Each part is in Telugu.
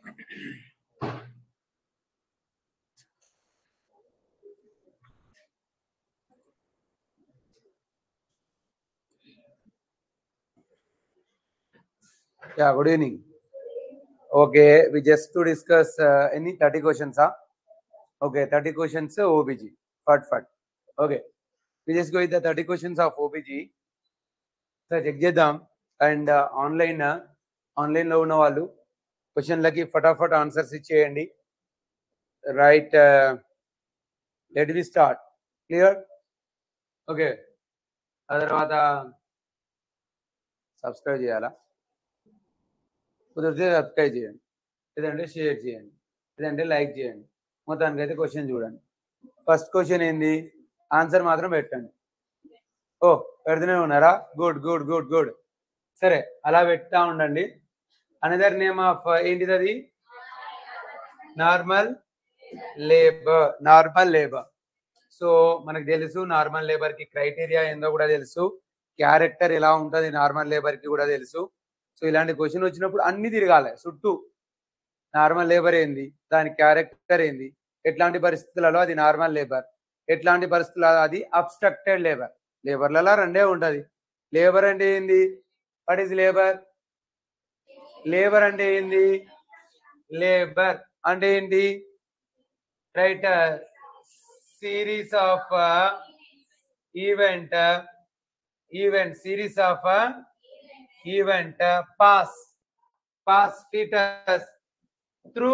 Yeah, good evening. Okay, we just to discuss uh, any 30 questions, huh? Okay, 30 questions uh, OBG. Fat fat. Okay, we just go with the 30 questions of OBG. Sir check చేద్దాం అండ్ ఆన్లైన్ ఆన్లైన్లో ఉన్న వాళ్ళు క్వశ్చన్లకి ఫటాఫట్ ఆన్సర్స్ ఇచ్చేయండి right let we start clear okay ఆ తర్వాత సబ్స్క్రైబ్ చేయాలా కుదిరితే సబ్స్క్రైబ్ చేయండి లేదంటే షేర్ చేయండి లేదంటే లైక్ చేయండి మొత్తానికి అయితే క్వశ్చన్ చూడండి ఫస్ట్ క్వశ్చన్ ఏంది ఆన్సర్ మాత్రం పెట్టండి ఓ పెడుతూనే ఉన్నారా గుడ్ గుడ్ గుడ్ గుడ్ సరే అలా పెడతా ఉండండి అనదర్ నేమ్ ఆఫ్ ఏంటిది అది normal labour normal labour so మనకు తెలుసు నార్మల్ లేబర్ కి క్రైటీరియా ఏందో కూడా తెలుసు క్యారెక్టర్ ఎలా ఉంటుంది నార్మల్ లేబర్ కి కూడా తెలుసు సో ఇలాంటి క్వశ్చన్ వచ్చినప్పుడు అన్ని తిరగాలి చుట్టూ నార్మల్ లేబర్ ఏంది దాని క్యారెక్టర్ ఏంది ఎట్లాంటి పరిస్థితులలో అది నార్మల్ లేబర్ ఎట్లాంటి పరిస్థితులలో అది అబ్స్ట్రక్టెడ్ లేబర్ లేబర్లలో రెండే ఉంటది లేబర్ అంటే ఏంది వాట్ ఈజ్ లేబర్ లేబర్ అంటే ఏంది లేబర్ అంటే ఏంటి right series of event event series of event pass pass foetus through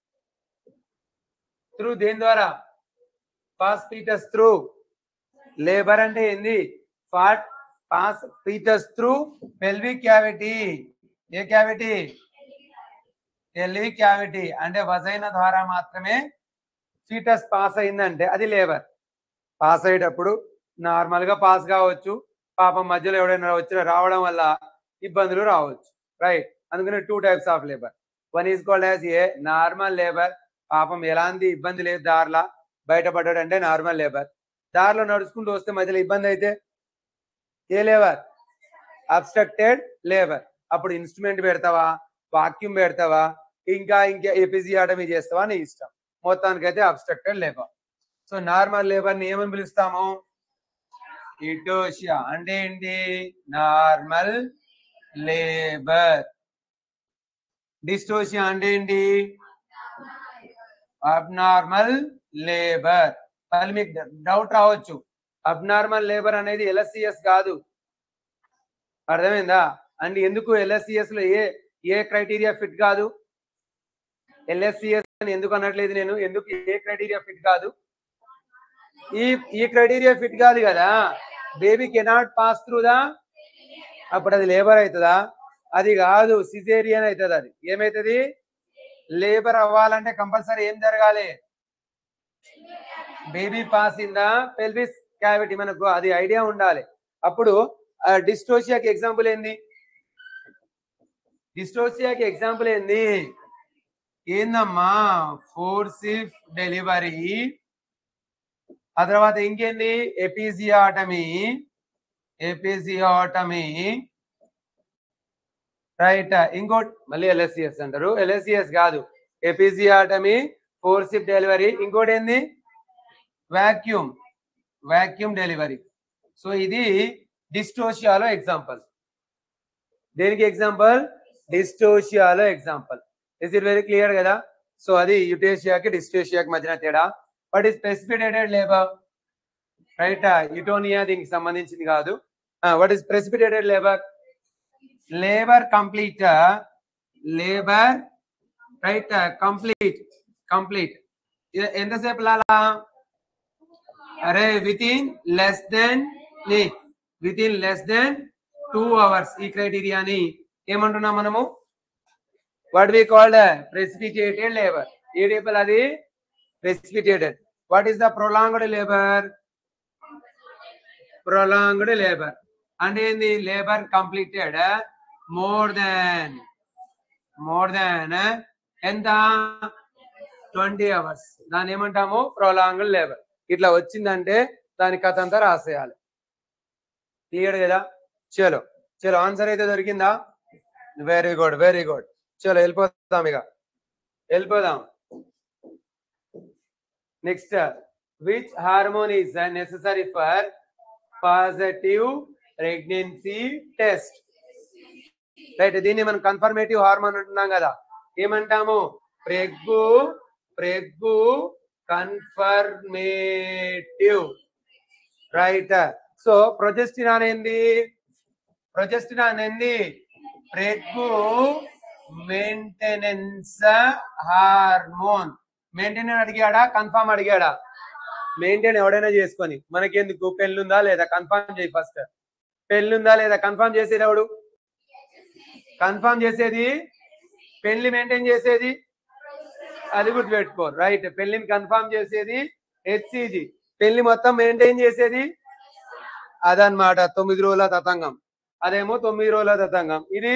through దేని ద్వారా పాస్ ఫీటస్ త్రూ లేబర్ అంటే ఏంది ఫాట్ pass foetus through pelvic cavity ఏ క్యావిటీ పెల్విక్ క్యావిటీ అంటే వజైన ద్వారా మాత్రమే ఫీటస్ పాస్ అయిందంటే అది లేబర్ పాస్ అయ్యేటప్పుడు నార్మల్ గా పాస్ కావచ్చు పాపం మధ్యలో ఎవడైనా వచ్చిన రావడం వల్ల ఇబ్బందులు రావచ్చు రైట్ అందుకని two types of labour one is called as a normal labour పాపం ఎలాంటి ఇబ్బంది లేదు దారిలా బయటపడ్డాడు అంటే నార్మల్ లేబర్ దారిలో నడుచుకుంటూ వస్తే మధ్యలో ఇబ్బంది అయితే ఏ లేబర్ అబ్స్ట్రక్టెడ్ లేబర్ అప్పుడు ఇన్స్ట్రుమెంట్ పెడతావా వాక్యూమ్ పెడతావా ఇంకా ఇంకా ఎపిజియాటమీ చేస్తావా నీ ఇష్టం మొత్తానికైతే obstructed labour so normal labour ని ఏమని పిలుస్తాము ఇటోషియా అంటే ఏంటి నార్మల్ లేబర్ డిస్టోషియా అంటే ఏంటి అబ్నార్మల్ లేబర్ మళ్ళీ మీకు డౌట్ రావచ్చు అబ్నార్మల్ లేబర్ అనేది ఎల్ఎస్సిఎస్ కాదు అర్థమైందా అండ్ ఎందుకు ఎల్ఎస్సిఎస్ లో ఏ ఏ క్రైటీరియా ఫిట్ కాదు ఎల్ఎస్సిఎస్ అని ఎందుకు అనట్లేదు నేను ఎందుకు ఏ క్రైటీరియా ఫిట్ కాదు ఈ ఈ క్రైటీరియా ఫిట్ కాదు కదా baby cannot pass through the అప్పుడు అది లేబర్ అవుతుందా అది కాదు సిజేరియన్ అవుతుంది అది ఏమైతుంది లేబర్ అవ్వాలంటే కంపల్సరీ ఏం జరగాలి baby pass in the pelvis cavity మనకు అది ఐడియా ఉండాలి అప్పుడు డిస్టోషియాకి ఎగ్జాంపుల్ ఏంది డిస్టోషియాకి ఎగ్జాంపుల్ ఏంది ఏందమ్మా ఫోర్సిఫ్ డెలివరీ ఆ తర్వాత ఇంకేంది ఎపిజియాటమీ ఎపిజియాటమీ రైట్ ఇంకోటి మళ్ళీ ఎల్ఎస్సిఎస్ అంటారు ఎల్ఎస్సిఎస్ కాదు ఎపిజియాటమీ ఫోర్సిఫ్ డెలివరీ ఇంకోటి ఏంది వాక్యూమ్ వాక్యూమ్ డెలివరీ సో ఇది డిస్టోషియాలో ఎగ్జాంపుల్ దేనికి ఎగ్జాంపుల్ డిస్టోషియాలో example is it very clear కదా సో అది యుటేషియాకి డిస్టోషియాకి మధ్యన తేడా what is precipitated labour right యుటోనియా దీనికి సంబంధించింది కాదు what is precipitated labour labour complete labour right complete complete ఎంతసేపు లాలా అరే within less then within less then two hours ఈ క్రైటీరియాని ఏమంటున్నాం మనము what we called precipitated labour ఏ టేబుల్ అది precipitated what is the prolonged labour prolonged labour అంటే ఏంది labour completed more than more than ఎంత ట్వంటీ అవర్స్ దాన్ని ఏమంటాము ప్రొలాంగ్డ్ లేబర్ ఇట్లా వచ్చిందంటే దాని కథ అంతా రాసేయాలి క్లియర్ కదా చలో చలో ఆన్సర్ అయితే దొరికిందా వెరీ గుడ్ వెరీ గుడ్ చలో వెళ్ళిపోతాం ఇక వెళ్ళిపోదాం next which hormone is necessary for positive pregnancy test right దీన్ని మనం కన్ఫర్మేటివ్ హార్మోన్ అంటున్నాం కదా ఏమంటాము ప్రెగ్గు ప్రెగ్గు కన్ఫర్మేటివ్ రైట్ సో ప్రొజెస్టినాన్ ఏంది ప్రొజెస్టినాన్ ఏంది ప్రెగ్గు మెయింటెనెన్స్ హార్మోన్ మెయింటెనెన్స్ అడిగాడా కన్ఫర్మ్ అడిగాడా మెయింటైన్ ఎవడైనా చేసుకొని మనకెందుకు పెళ్ళుందా లేదా కన్ఫర్మ్ చేయి ఫస్ట్ పెళ్ళుందా లేదా కన్ఫర్మ్ చేసేది ఎవడు కన్ఫర్మ్ చేసేది పెళ్లి మెయింటైన్ చేసేది అది గుర్తుపెట్టుకో రైట్ పెళ్లిని కన్ఫర్మ్ చేసేది హెచ్సిజి పెళ్లి మొత్తం మెయింటైన్ చేసేది అదనమాట తొమ్మిది రోజుల తతంగం అదేమో తొమ్మిది రోజుల తతంగం ఇది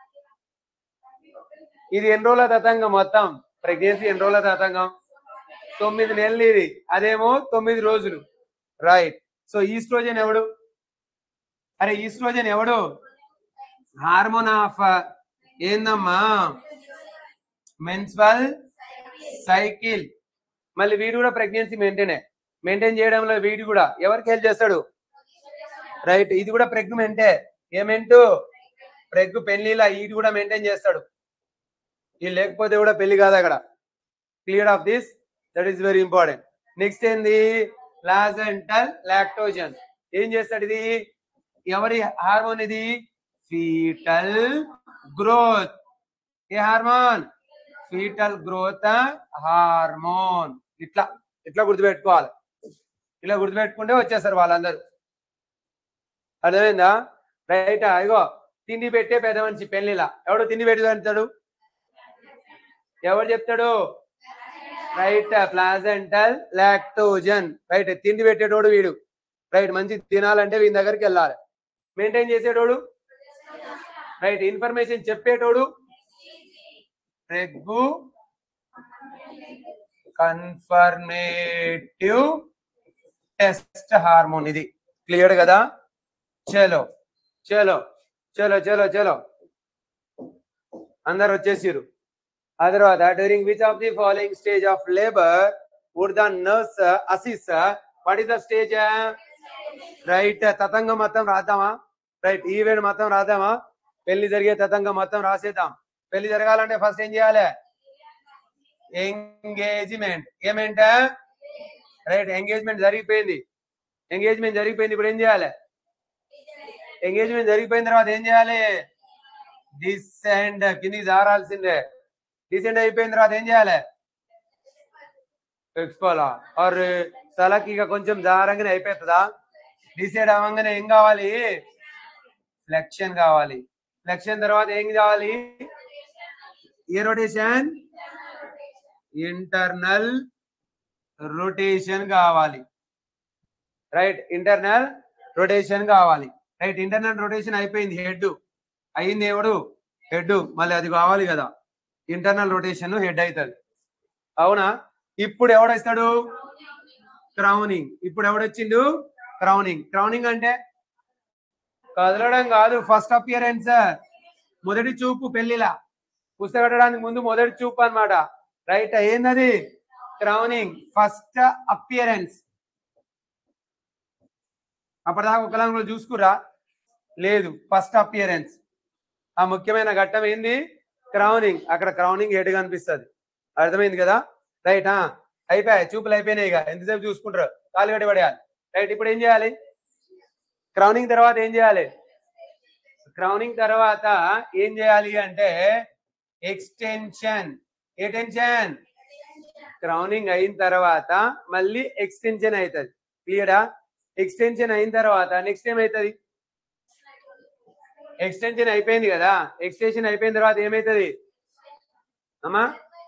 ఇది ఎన్ని రోజుల తతంగం మొత్తం ప్రెగ్నెన్సీ ఎన్ని రోజుల తతంగం తొమ్మిది నెలలు ఇది అదేమో తొమ్మిది రోజులు రైట్ సో ఈస్ట్రోజన్ ఎవడు అరే ఈస్ట్రోజన్ ఎవడు హార్మోన్ ఆఫ్ ఏందమ్మా మెన్స్వల్ సైకిల్ మళ్ళీ వీడు కూడా ప్రెగ్నెన్సీ మెయింటైన్ మెయింటైన్ చేయడంలో వీడు కూడా ఎవరికి హెల్ప్ చేస్తాడు రైట్ ఇది కూడా ప్రెగ్నెంటే ఏమెంటు ప్రెగ్ పెళ్లిలా ఈడు కూడా మెయింటైన్ చేస్తాడు ఇది లేకపోతే కూడా పెళ్లి కాదు అక్కడ clear of this that is very important next ఏంది ప్లాజెంటల్ లాక్టోజన్ ఏం చేస్తాడు ఇది ఎవరి హార్మోన్ ఇది ఫీటల్ గ్రోత్ ఏ హార్మోన్ ఫీటల్ గ్రోత్ హార్మోన్ ఇట్లా ఇట్లా గుర్తుపెట్టుకోవాలి ఇలా గుర్తుపెట్టుకుంటే వచ్చేస్తారు వాళ్ళందరూ అర్థమైందా రైట్ ఇగో తిండి పెట్టే పెద్ద మనిషి పెళ్లిలా ఎవడు తిండి పెట్టి పెడతాడు ఎవరు చెప్తాడు రైట్ ప్లాజెంటల్ లాక్టోజన్ రైట్ తిండి పెట్టేటోడు వీడు రైట్ మంచి తినాలంటే వీని దగ్గరికి వెళ్ళాలి మెయింటైన్ చేసేటోడు రైట్ ఇన్ఫర్మేషన్ చెప్పేటోడు రెగ్గు కన్ఫర్మేటివ్ టెస్ట్ హార్మోన్ ఇది క్లియర్ కదా చలో చలో చలో చలో చలో అందరు వచ్చేసిరు ఆ తర్వాత during which of the following stage of labour would the nurse assist what is the stage right తతంగం మొత్తం రాద్దామా రైట్ ఈవెంట్ మొత్తం రాద్దామా పెళ్లి జరిగే తతంగం మొత్తం రాసేద్దాం పెళ్లి జరగాలంటే ఫస్ట్ ఏం చేయాలి ఎంగేజ్మెంట్ ఏమేంట రైట్ ఎంగేజ్మెంట్ జరిగిపోయింది ఎంగేజ్మెంట్ జరిగిపోయింది ఇప్పుడు ఏం చేయాలి ఎంగేజ్మెంట్ జరిగిపోయిన తర్వాత ఏం చేయాలి డిసెండ్ కిందికి జారాల్సిందే డిసెండ్ అయిపోయిన తర్వాత ఏం చేయాలి ఎక్స్పోలా ఆర్ తలకి ఇక కొంచెం జారంగానే అయిపోతుందా డిసైడ్ అవ్వగానే ఏం కావాలి ఫ్లెక్షన్ కావాలి ఫ్లెక్షన్ తర్వాత ఏం కావాలి ఏ రొటేషన్ ఇంటర్నల్ రొటేషన్ కావాలి రైట్ ఇంటర్నల్ రొటేషన్ కావాలి రైట్ ఇంటర్నల్ రొటేషన్ అయిపోయింది హెడ్ అయింది ఎవడు హెడ్ మళ్ళీ అది కావాలి కదా ఇంటర్నల్ రొటేషన్ హెడ్ అవుతుంది అవునా ఇప్పుడు ఎవడొస్తాడు క్రౌనింగ్ ఇప్పుడు ఎవడొచ్చిండు క్రౌనింగ్ క్రౌనింగ్ అంటే కదలడం కాదు ఫస్ట్ అపియరెన్స్ మొదటి చూపు పెళ్లిలా పుస్తకట్టడానికి ముందు మొదటి చూపు అన్నమాట రైట్ ఏందది క్రౌనింగ్ ఫస్ట్ అపియరెన్స్ అప్పటిదాకా ఒకలాంగులో చూసుకురా లేదు ఫస్ట్ అపియరెన్స్ ఆ ముఖ్యమైన ఘట్టం ఏంది క్రౌనింగ్ అక్కడ క్రౌనింగ్ హెడ్ కనిపిస్తుంది అర్థమైంది కదా రైట్ ఆ అయిపోయాయి చూపులు అయిపోయినాయి ఇక ఎంతసేపు చూసుకుంటారు కాలు గట్టి పడేయాలి రైట్ ఇప్పుడు ఏం చేయాలి క్రౌనింగ్ తర్వాత ఏం చేయాలి క్రౌనింగ్ తర్వాత ఏం చేయాలి అంటే ఎక్స్టెన్షన్ ఏ టెన్షన్ క్రౌనింగ్ అయిన తర్వాత మళ్ళీ ఎక్స్టెన్షన్ అవుతుంది క్లియరా ఎక్స్టెన్షన్ అయిన తర్వాత నెక్స్ట్ ఏమవుతుంది ఎక్స్టెన్షన్ అయిపోయింది కదా ఎక్స్టెన్షన్ అయిపోయిన తర్వాత ఏమవుతుంది అమ్మా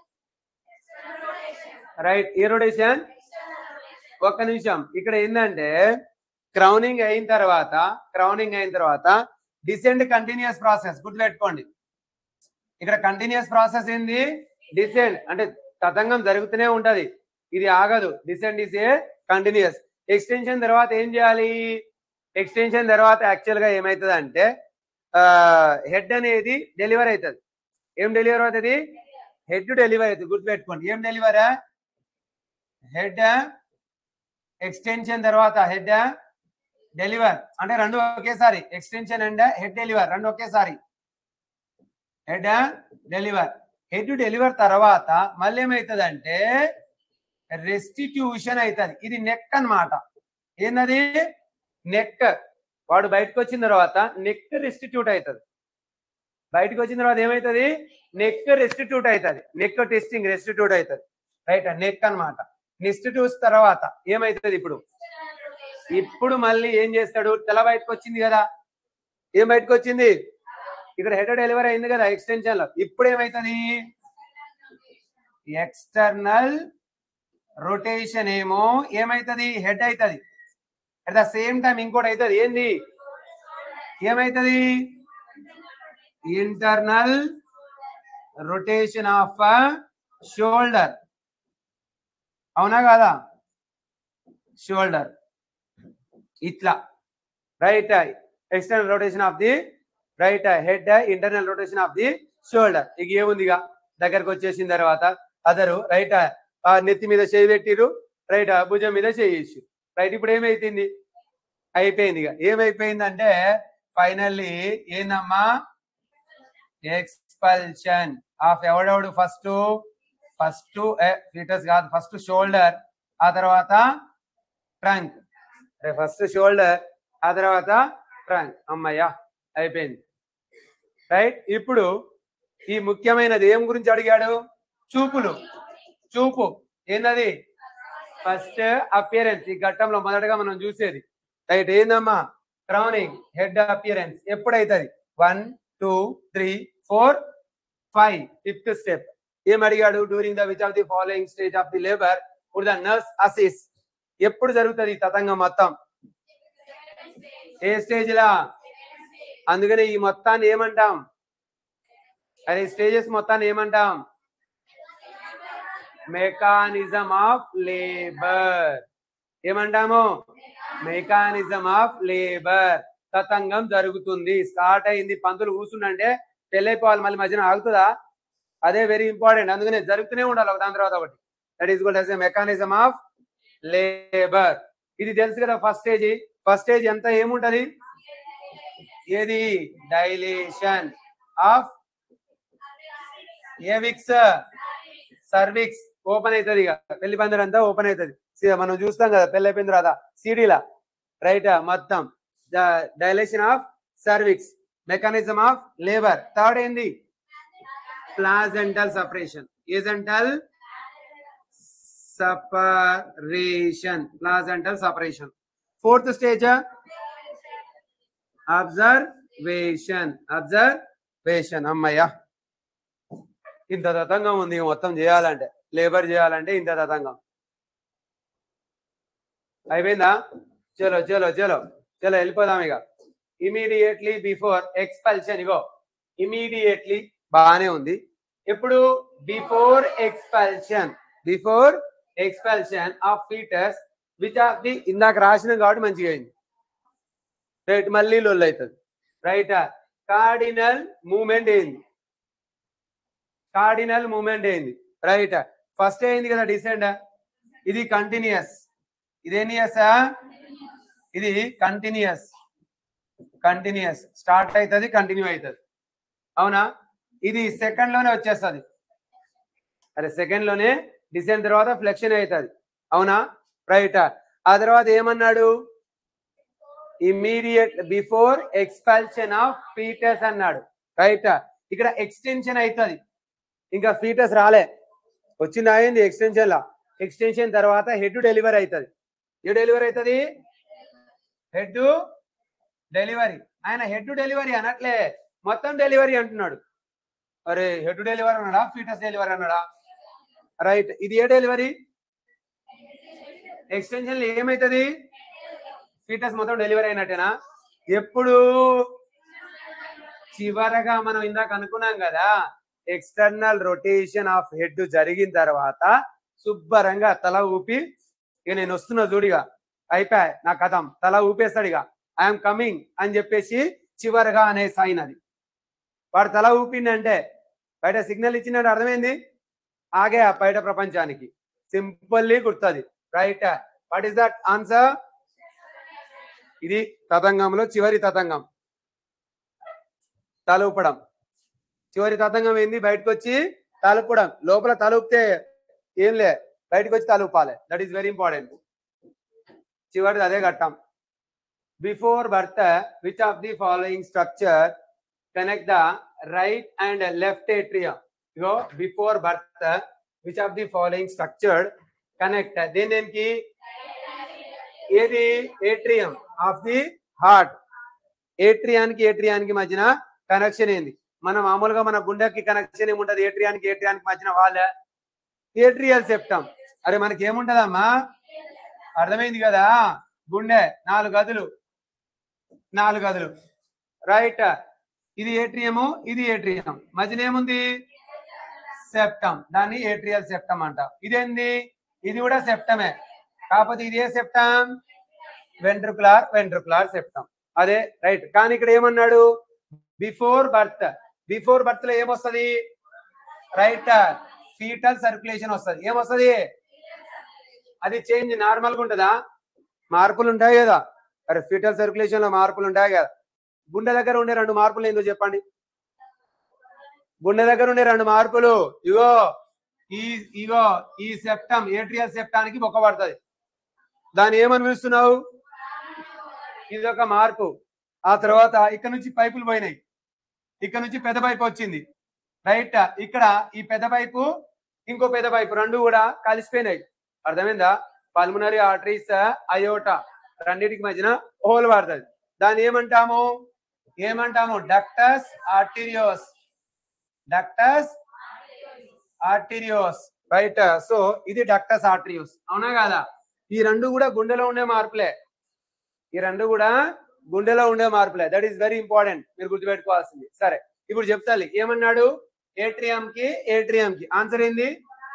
రైట్ ఏ రొటేషన్ ఒక్క నిమిషం ఇక్కడ ఏంటంటే క్రౌనింగ్ అయిన తర్వాత క్రౌనింగ్ అయిన తర్వాత డిసెండ్ కంటిన్యూస్ ప్రాసెస్ గుర్తుపెట్టుకోండి ఇక్కడ కంటిన్యూస్ ప్రాసెస్ ఏంది డిసెండ్ అంటే తతంగం జరుగుతూనే ఉంటది ఇది ఆగదు descend is a continuous extension తర్వాత ఏం చేయాలి ఎక్స్టెన్షన్ తర్వాత యాక్చువల్ గా ఏమవుతుంది అంటే హెడ్ అనేది డెలివర్ అవుతుంది ఏం డెలివర్ అవుతుంది హెడ్ డెలివరీ అవుతుంది గుర్తుపెట్టుకోండి ఏం డెలివరా హెడ్ ఎక్స్టెన్షన్ తర్వాత హెడ్ డెలివర్ అంటే రెండు ఒకేసారి ఎక్స్టెన్షన్ అండ్ హెడ్ డెలివర్ రెండు ఒకేసారి హెడ్ డెలివర్ హెడ్ డెలివర్ తర్వాత మళ్ళీ ఏమవుతుంది అంటే రెస్టిట్యూషన్ అవుతుంది ఇది నెక్ అన్నమాట ఏందది నెక్ వాడు బయటకు వచ్చిన తర్వాత నెక్ రెస్టిట్యూట్ అవుతుంది బయటకు వచ్చిన తర్వాత ఏమవుతుంది నెక్ రెస్టిట్యూట్ అవుతుంది నెక్ టెస్టింగ్ రెస్టిట్యూట్ అవుతుంది రైట్ నెక్ అన్నమాట రెస్టిట్యూట్స్ తర్వాత ఏమవుతుంది ఇప్పుడు ఇప్పుడు మళ్ళీ ఏం చేస్తాడు తెల బయటకు వచ్చింది కదా ఏం బయటకు వచ్చింది ఇక్కడ హెడ్ డెలివరీ అయింది కదా ఎక్స్టెన్షన్ లో ఇప్పుడు ఏమైతుంది ఎక్స్టర్నల్ రొటేషన్ ఏమో ఏమైతుంది హెడ్ అవుతుంది అట్ ద సేమ్ టైం ఇంకోటి అవుతుంది ఏంది ఏమైతుంది ఇంటర్నల్ రొటేషన్ ఆఫ్ షోల్డర్ అవునా కాదా షోల్డర్ ఇట్లా right external rotation of the right head internal rotation of the shoulder ఇక ఏముందిగా దగ్గరకు వచ్చేసిన తర్వాత అదరు రైట్ నెత్తి మీద చేయి పెట్టిరు రైట్ భుజం మీద చేసి రైట్ ఇప్పుడు ఏమైతుంది అయిపోయింది ఇక ఏమైపోయిందంటే ఫైనల్లీ ఏందమ్మా ఎక్స్పల్షన్ ఆఫ్ ఎవడెవడు ఫస్ట్ ఫస్ట్ ఫీటస్ కాదు ఫస్ట్ షోల్డర్ ఆ తర్వాత ట్రంక్ ఫస్ట్ షోల్డర్ ఆ తర్వాత ట్రంక్ అమ్మయ్యా అయిపోయింది రైట్ ఇప్పుడు ఈ ముఖ్యమైనది ఏం గురించి అడిగాడు చూపులు చూపు ఏందది ఫస్ట్ అపియరెన్స్ ఈ ఘట్టంలో మొదటగా మనం చూసేది రైట్ ఏందమ్మా క్రౌనింగ్ హెడ్ అపియరెన్స్ ఎప్పుడైతుంది one two three four five fifth step ఏం అడిగాడు during the which of the following stage of the labour ఇప్పుడు ద నర్స్ అసిస్ ఎప్పుడు జరుగుతుంది ఈ తతంగం మొత్తం ఏ స్టేజ్ లా అందుకనే ఈ మొత్తాన్ని ఏమంటాం అరే స్టేజెస్ మొత్తాన్ని ఏమంటాం మెకానిజం ఆఫ్ లేబర్ ఏమంటాము మెకానిజం ఆఫ్ లేబర్ తతంగం జరుగుతుంది స్టార్ట్ అయింది పంతులు కూర్చుండంటే పెళ్ళైపోవాలి మళ్ళీ మధ్యన ఆగుతుందా అదే వెరీ ఇంపార్టెంట్ అందుకనే జరుగుతూనే ఉండాలి ఒక దాని తర్వాత ఒకటి that is good as a mechanism of labour ఇది తెలుసు కదా ఫస్ట్ స్టేజ్ ఫస్ట్ స్టేజ్ ఎంత ఏముంటది ఏది డైలేషన్ ఆఫ్ ఏవిక్స్ సర్విక్స్ ఓపెన్ అవుతుంది ఇక పెళ్లి పందిరి అంతా ఓపెన్ అవుతుంది సి- మనం చూస్తాం కదా పెళ్లి అయిపోయిన తర్వాత సిడీలా రైట్ మొత్తం dilation of cervix mechanism of labour third ఏంది ప్లాజెంటల్ సపరేషన్ ఏజెంటల్ separation placental separation fourth stage observation observation అమ్మయ్యా ఇంత తతంగం ఉంది ఇక మొత్తం చేయాలంటే లేబర్ చేయాలంటే ఇంత తతంగం అయిపోయిందా చలో చలో చలో చలో వెళ్ళిపోదాం ఇక ఇమీడియట్లీ బిఫోర్ ఎక్స్పల్షన్ ఇగో ఇమీడియట్లీ బాగానే ఉంది ఇప్పుడు before expulsion before expulsion of fetus which of the ఇందాక రాసిన కాబట్టి మంచిగా అయింది రైట్ మళ్ళీ లొల్లు అవుతుంది రైట్ కార్డినల్ మూమెంట్ ఏంది కార్డినల్ మూమెంట్ ఏంది రైట్ ఫస్ట్ అయింది కదా డిసెండ్ ఇది కంటిన్యూస్ ఇదేని ఇది కంటిన్యూస్ కంటిన్యూస్ స్టార్ట్ అవుతుంది కంటిన్యూ అవుతుంది అవునా ఇది సెకండ్ లోనే వచ్చేస్తుంది అరే సెకండ్ లోనే డిసెండ్ తర్వాత ఫ్లెక్షన్ అవుతుంది అవునా రైట్ ఆ తర్వాత ఏమన్నాడు immediate before expulsion of fetus అన్నాడు రైట్ ఇక్కడ ఎక్స్టెన్షన్ అవుతుంది ఇంకా ఫీటస్ రాలే వచ్చింది అయింది ఎక్స్టెన్షన్ లా ఎక్స్టెన్షన్ తర్వాత హెడ్ డెలివరీ అవుతుంది ఏ డెలివరీ అవుతుంది హెడ్ డెలివరీ ఆయన హెడ్ డెలివరీ అనట్లే మొత్తం డెలివరీ అంటున్నాడు అరే హెడ్ డెలివరీ అన్నాడా ఫీటస్ డెలివరీ అన్నాడా రైట్ ఇది ఏ డెలివరీ ఎక్స్టెన్షన్ ఏమైతుంది ఫీటస్ మొత్తం డెలివరీ అయినట్టేనా ఎప్పుడు చివరగా మనం ఇందాక అనుకున్నాం కదా ఎక్స్టర్నల్ రొటేషన్ ఆఫ్ హెడ్ జరిగిన తర్వాత శుభ్రంగా తల ఊపి ఇక నేను వస్తున్నా చూడిగా అయిపోయా నా కథం తల ఊపేస్తాడు ఇక ఐఎమ్ కమింగ్ అని చెప్పేసి చివరగా అనే సైన్ అది వాడు తల ఊపిండంటే బయట సిగ్నల్ ఇచ్చినట్టు అర్థమైంది ఆగే బయట ప్రపంచానికి సింపుల్లీ గుర్తుంది right what is that answer ఇది తతంగంలో చివరి తతంగం తలుపడం చివరి తతంగం ఏంది బయటకు వచ్చి తలుపడం లోపల తలుపితే ఏం లే బయటకు వచ్చి తలుపాలి దట్ ఈస్ వెరీ ఇంపార్టెంట్ చివరిది అదే ఘట్టం before birth which of the following structure connect the right and left atrium ఇగో before birth which of the following structured connect దేని దేనికి ఏది ఏట్రియం ఆఫ్ ది హార్ట్ ఏట్రియానికి ఏట్రియానికి మధ్యన కనెక్షన్ ఏంది మనం మామూలుగా మన గుండెకి కనెక్షన్ ఏముంటది ఏట్రియానికి ఏట్రియానికి మధ్యన వాళ్ళ ఏట్రియల్ సెప్టమ్ అరే మనకి ఏముంటదమ్మా అర్థమైంది కదా గుండె నాలుగు గదులు నాలుగు గదులు రైట్ ఇది ఏట్రియము ఇది ఏట్రియం మధ్యన ఏముంది సెప్టమ్ దాన్ని ఏట్రియల్ సెప్టమ్ అంట ఇదేంది ఇది కూడా సెప్టమే కాకపోతే ఇది ఏ సెప్టమ్ వెంట్రుకులార్ వెంట్రుకులార్ సెప్టమ్ అదే రైట్ కానీ ఇక్కడ ఏమన్నాడు బిఫోర్ బర్త్ బిఫోర్ బర్త్ లో ఏమొస్తుంది రైట్ ఫీటల్ సర్క్యులేషన్ వస్తుంది ఏమొస్తుంది అది చేంజ్ నార్మల్ గా ఉంటుందా మార్పులు ఉంటాయి కదా అరే ఫీటల్ సర్క్యులేషన్ లో మార్పులు ఉంటాయి కదా గుండె దగ్గర ఉండే రెండు మార్పులు ఏందో చెప్పండి గుండె దగ్గర ఉండే రెండు మార్పులు ఇగో ఈ ఇగో ఈ సెప్టమ్ ఏట్రియల్ సెప్టానికి మొక్క పడుతుంది దాన్ని ఏమని పిలుస్తున్నావు ఇది ఒక మార్పు ఆ తర్వాత ఇక్కడ నుంచి పైపులు పోయినాయి ఇక్కడ నుంచి పెద్ద పైపు వచ్చింది రైట్ ఇక్కడ ఈ పెద్ద పైపు ఇంకో పెద్ద పైపు రెండు కూడా కలిసిపోయినాయి అర్థమైందా పల్మనరీ ఆర్టరీస్ అయోటా రెండింటికి మధ్యన హోల్ పడుతుంది దాన్ని ఏమంటాము ఏమంటాము ductus arteriosus ductus arteriosus right so ఇది డక్టస్ ఆర్టీరియోస్ అవునా కాదా ఈ రెండు కూడా గుండెలో ఉండే మార్పులే ఈ రెండు కూడా గుండెలో ఉండే మార్పులే దట్ ఈస్ వెరీ ఇంపార్టెంట్ మీరు గుర్తుపెట్టుకోవాల్సింది సరే ఇప్పుడు చెప్తాలి ఏమన్నాడు ఏట్రియం కి ఏట్రియం కి ఆన్సర్ ఏంది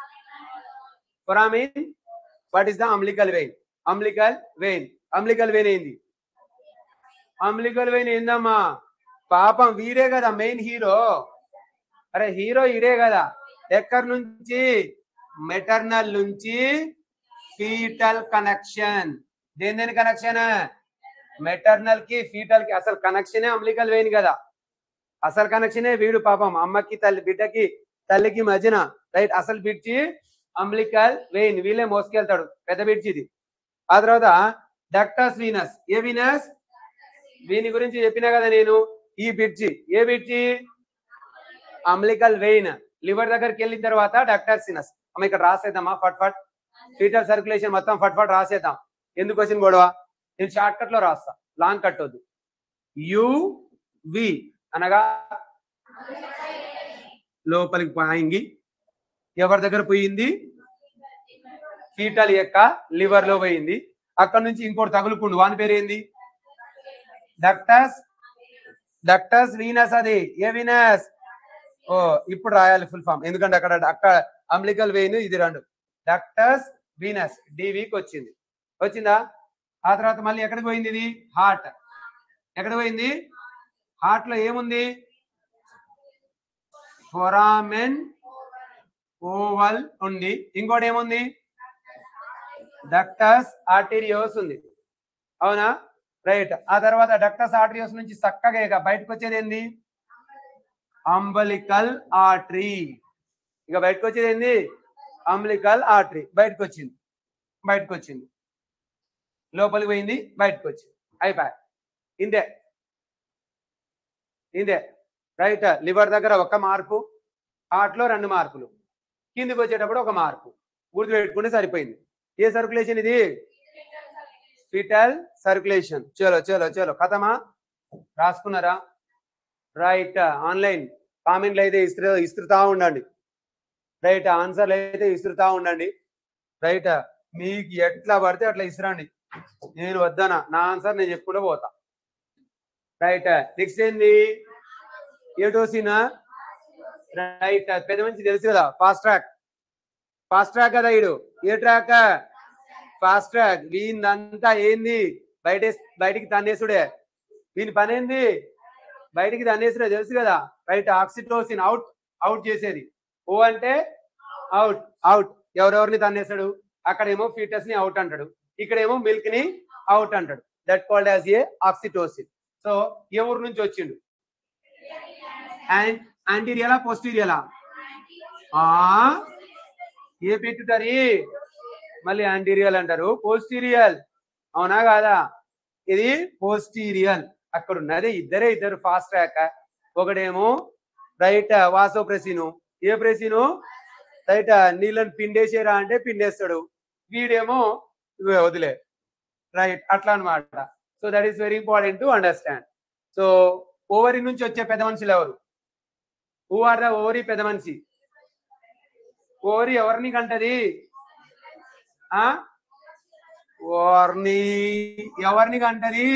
foramen what is the umbilical vein umbilical vein umbilical vein ఏంది అంబ్లికల్ వెయిన్ ఏందమ్మా పాపం వీరే కదా మెయిన్ హీరో అరే హీరో ఇడే కదా ఎక్కడి నుంచి మెటర్నల్ నుంచి ఫీటల్ కనెక్షన్ దేని దేని కనెక్షన్ మెటర్నల్ కి ఫీటల్ కి అసలు కనెక్షనే అంబ్లికల్ వెయిన్ కదా అసలు కనెక్షనే వీడు పాపం అమ్మకి తల్లి బిడ్డకి తల్లికి మధ్యన రైట్ అసలు బిడ్చి అంబ్లికల్ వెయిన్ వీళ్ళే మోసుకెళ్తాడు పెద్ద బిడ్చి ఇది ఆ తర్వాత డక్టస్ వీనస్ ఏ వీనస్ వీని గురించి చెప్పినా కదా నేను ఈ బిడ్చి ఏ బిడ్చి అంబ్లికల్ వెయిన్ లివర్ దగ్గరికి వెళ్ళిన తర్వాత డక్టర్ సినస్ అమ్మ ఇక్కడ రాసేద్దామా ఫట్ ఫట్ ఫీటల్ సర్క్యులేషన్ మొత్తం ఫట్ ఫట్ రాసేద్దాం ఎందుకు వచ్చిన గొడవ నేను షార్ట్ కట్ లో రాస్తా లాంగ్ కట్ వద్దు యు వి అనగా లోపలికి పోయింది ఎవరి దగ్గర పోయింది ఫీటల్ యొక్క లివర్ లో పోయింది అక్కడ నుంచి ఇంకోటి తగులుకుండు వాని పేరు ఏంది డక్టస్ డక్టస్ వీనస్ అది ఏ వీనస్ ఓ ఇప్పుడు రాయాలి ఫుల్ ఫామ్ ఎందుకంటే అక్కడ అక్కడ అంబ్లికల్ వెయిన్ ఇది రెండు డక్టస్ వీనస్ డివికి వచ్చింది వచ్చిందా ఆ తర్వాత మళ్ళీ ఎక్కడికి పోయింది ఇది హార్ట్ ఎక్కడ పోయింది హార్ట్ లో ఏముంది ఫొరామెన్ ఓవల్ ఉంది ఇంకోటి ఏముంది డక్టస్ ఆర్టీరియోస్ ఉంది అవునా రైట్ ఆ తర్వాత డక్టస్ ఆర్టీరియోస్ నుంచి చక్కగా ఇక బయటకు వచ్చేది ఏంది అంబలికల్ ఆర్టరీ ఇక బయటకు వచ్చేది ఏంది అంబలికల్ ఆర్టరీ బయటకు వచ్చింది బయటకు వచ్చింది లోపలికి పోయింది బయటకు వచ్చింది అయిపోయి ఇందే ఇందే రైట్ లివర్ దగ్గర ఒక మార్పు హార్ట్ లో రెండు మార్పులు కిందికి వచ్చేటప్పుడు ఒక మార్పు గుర్తుపెట్టుకుంటే సరిపోయింది ఏ సర్క్యులేషన్ ఇది ఫిటల్ సర్క్యులేషన్ చలో చలో చలో కథమా రాసుకున్నారా రైట్ ఆన్లైన్ కామెంట్లు అయితే ఇస్తూ ఇస్తుతా ఉండండి రైట్ ఆన్సర్లు అయితే ఇస్తుతా ఉండండి రైట్ మీకు ఎట్లా పడితే అట్లా ఇస్తురండి నేను వద్దనా నా ఆన్సర్ నేను చెప్పుకుంటూ పోతా రైట్ నెక్స్ట్ ఏంది ఏటోసినా రైట్ పెద్ద మంచి తెలుసు కదా ఫాస్ట్ ట్రాక్ ఫాస్ట్ ట్రాక్ కదా ఈడు ఏ ట్రాక్ ఫాస్ట్ ట్రాక్ వీందంతా ఏంది బయట బయటికి తన్నేసుడే వీని పని ఏంది బయటికి తన్నేసుడే తెలుసు కదా రైట్ ఆక్సిటోసిన్ అవుట్ అవుట్ చేసేది ఓ అంటే అవుట్ అవుట్ ఎవరెవరిని తన్నేస్తాడు అక్కడేమో ఫీటస్ ని అవుట్ అంటాడు ఇక్కడేమో మిల్క్ ని అవుట్ అంటాడు that called as a oxytocin so ఏ ఊరు నుంచి వచ్చిండు అండ్ యాంటీరియలా పోస్టీరియలా ఏ పిట్యూటరీ మళ్ళీ యాంటీరియల్ అంటారు పోస్టీరియల్ అవునా కాదా ఇది పోస్టీరియల్ అక్కడ ఉన్నది ఇద్దరే ఇద్దరు ఫాస్ట్ ట్రాక్ ఒకడేమో రైట్ వాసో ప్రెసిను ఏ ప్రెసిను రైట్ నీళ్ళని పిండేసేరా అంటే పిండేస్తాడు వీడేమో ఇవే వదిలే రైట్ అట్లా అన్నమాట so that is very important to understand so ovary నుంచి వచ్చే పెద్ద మనుషులు ఎవరు హూ ఆర్ ద ఓవరి పెద్ద మనిషి ఓవరి ఎవరిని కంటది ఆ ఓవర్ని ఎవరిని కంటది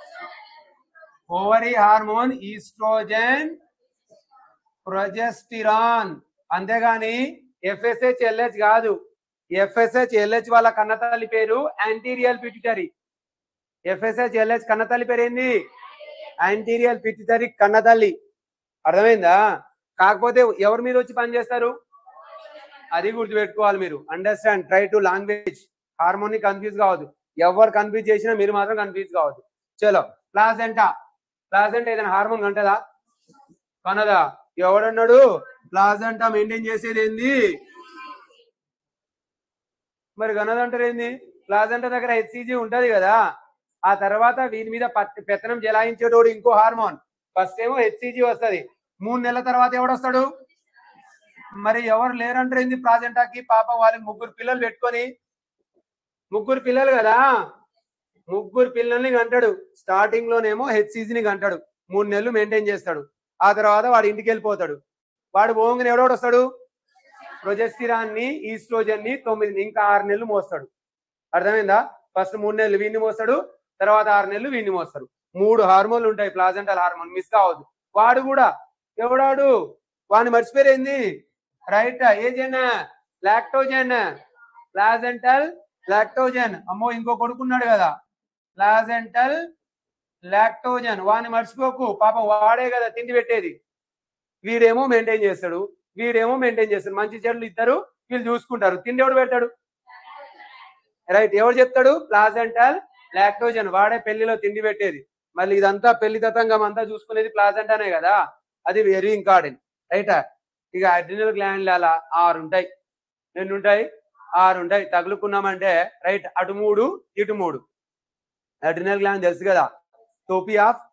ఓవరి హార్మోన్ ఈస్ట్రోజన్ ప్రొజెస్టిరాన్ అంతేగాని ఎఫ్ఎస్హెచ్ ఎల్హెచ్ కాదు ఎఫ్ఎస్హెచ్ ఎల్హెచ్ వాళ్ళ కన్నతల్లి పేరు యాంటీరియల్ పిట్యూటరీ ఎఫ్ఎస్హెచ్ ఎల్హెచ్ కన్నతల్లి పేరు ఏంది యాంటీరియల్ పిట్యూటరీ కన్నతల్లి అర్థమైందా కాకపోతే ఎవరి మీద వచ్చి పనిచేస్తారు అది గుర్తుపెట్టుకోవాలి మీరు understand try to language hormone ని కన్ఫ్యూజ్ కావద్దు ఎవరు కన్ఫ్యూజ్ చేసినా మీరు మాత్రం కన్ఫ్యూజ్ కావద్దు చలో ప్లాజెంటా ప్లాజెంటా ఏదైనా హార్మోన్ కంటదా కనదా ఎవడన్నాడు ప్లాజెంటా మెయింటైన్ చేసేది ఏంది మరి కనదంటారు ఏంది ప్లాజెంటా దగ్గర హెచ్సిజీ ఉంటది కదా ఆ తర్వాత వీని మీద పత్- పెత్తనం జలాయించేటోడు ఇంకో హార్మోన్ ఫస్ట్ ఏమో హెచ్సిజీ వస్తది మూడు నెలల తర్వాత ఎవడొస్తాడు మరి ఎవరు లేరంటారు ఏంది ప్రాజెంటాకి పాప వాళ్ళకి ముగ్గురు పిల్లలు పెట్టుకొని ముగ్గురు పిల్లలు కదా ముగ్గురు పిల్లల్ని కంటాడు స్టార్టింగ్ లోనేమో హెచ్సిజిని కంటాడు మూడు నెలలు మెయింటైన్ చేస్తాడు ఆ తర్వాత వాడు ఇంటికి వెళ్ళిపోతాడు వాడు ఓంగిని ఎవడోడు వస్తాడు ప్రొజెస్టిరాన్ని ఈస్ట్రోజన్ ని తొమ్మిది ఇంకా ఆరు నెలలు మోస్తాడు అర్థమైందా ఫస్ట్ మూడు నెలలు వీడిని మోస్తాడు తర్వాత ఆరు నెలలు వీడిని మోస్తాడు మూడు హార్మోన్లు ఉంటాయి ప్లాజెంటల్ హార్మోన్ మిస్ కావద్దు వాడు కూడా ఎవడాడు వాడిని మర్చిపోయింది రైట్ ఏజెన్ లాక్టోజన్ ప్లాజెంటల్ లాక్టోజన్ అమ్మో ఇంకో కొడుకున్నాడు కదా ప్లాజెంటల్ లాక్టోజన్ వాడిని మర్చిపోకు పాపం వాడే కదా తిండి పెట్టేది వీడేమో మెయింటైన్ చేస్తాడు వీడేమో మెయింటైన్ చేస్తాడు మంచి చెడులు ఇద్దరు వీళ్ళు చూసుకుంటారు తిండి ఎవడు పెడతాడు రైట్ ఎవడు చెప్తాడు ప్లాజెంటల్ లాక్టోజన్ వాడే పెళ్లిలో తిండి పెట్టేది మళ్ళీ ఇదంతా పెళ్లి తతంగం అంతా చూసుకునేది ప్లాజెంటానే కదా అది వెరీ ఇంపార్టెంట్ రైట్ ఇక అడ్రినల్ గ్లాండ్ అలా ఆరు ఉంటాయి ఎన్ని ఉంటాయి ఆరు ఉంటాయి తగులుకున్నామంటే రైట్ అటు మూడు ఇటు మూడు అడ్రినల్ గ్లాండ్ తెలుసు కదా టోపీ ఆఫ్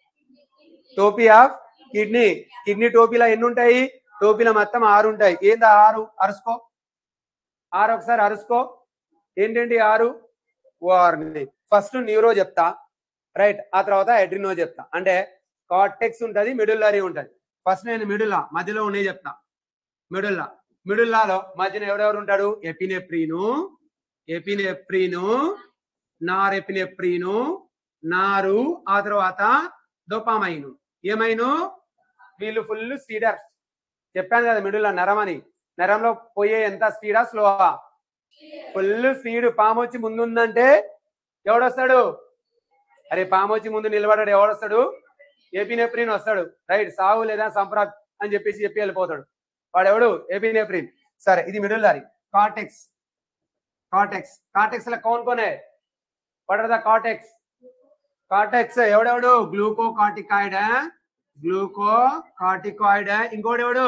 టోపీ ఆఫ్ కిడ్నీ కిడ్నీ టోపీలో ఎన్ని ఉంటాయి టోపీలో మొత్తం ఆరు ఉంటాయి ఏందా ఆరు అరుసుకో ఆరు ఒకసారి అరుసుకో ఏంటండి ఆరు వారిని ఫస్ట్ న్యూరో చెప్తా రైట్ ఆ తర్వాత ఎడ్రినో చెప్తా అంటే కార్టెక్స్ ఉంటది మిడుల్లరీ ఉంటది ఫస్ట్ నేను మిడుల్లా మధ్యలో ఉన్నాయి చెప్తా మిడుల్లా మిడుల్లాలో మధ్యన ఎవరెవరు ఉంటాడు ఎపినెప్రీను ఎపినెప్రీను నారెపినెప్రీను నారు ఆ తర్వాత డోపామైను ఏమైను వీళ్ళు ఫుల్ స్పీడర్స్ చెప్పాను కదా మిడుల్లో నరం అని నరంలో పోయే ఎంత స్పీడా స్లోవా ఫుల్ స్పీడ్ పాము వచ్చి ముందు ఉందంటే ఎవడొస్తాడు అరే పాము వచ్చి ముందు నిలబడాడు ఎవడొస్తాడు ఏపీనెప్రిన్ వస్తాడు రైట్ సాగు లేదా సంప్రాక్ అని చెప్పేసి చెప్పి వెళ్ళిపోతాడు వాడెవడు ఏపీనెప్రిన్ సరే ఇది మిడిల్ దారి కార్టెక్స్ కార్టెక్స్ కార్టెక్స్ లో కౌన్ కొనే what are the cortex cortex ఎవడెవడు గ్లూకో కార్టికాయిడ్ గ్లూకో కార్టికాయిడ్ ఇంకోటి ఎవడు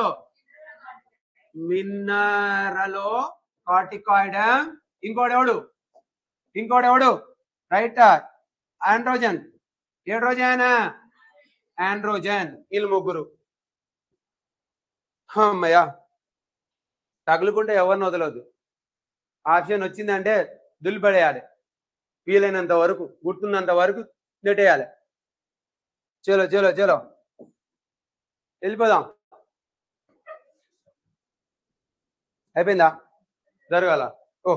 మిన్నరలో కార్టికాయిడ్ ఇంకోటి ఎవడు ఇంకోటి ఎవడు రైట్ ఆండ్రోజన్ ఏడ్రోజన్ ఆండ్రోజన్ వీళ్ళు ముగ్గురు అమ్మయ్య తగులుకుంటే ఎవరిని వదలవద్దు ఆప్షన్ వచ్చిందంటే దులిపడేయాలి వీలైనంత వరకు గుర్తున్నంత వరకు నెట్టేయాలి చలో చలో చలో వెళ్ళిపోదాం అయిపోయిందా జరగాల ఓ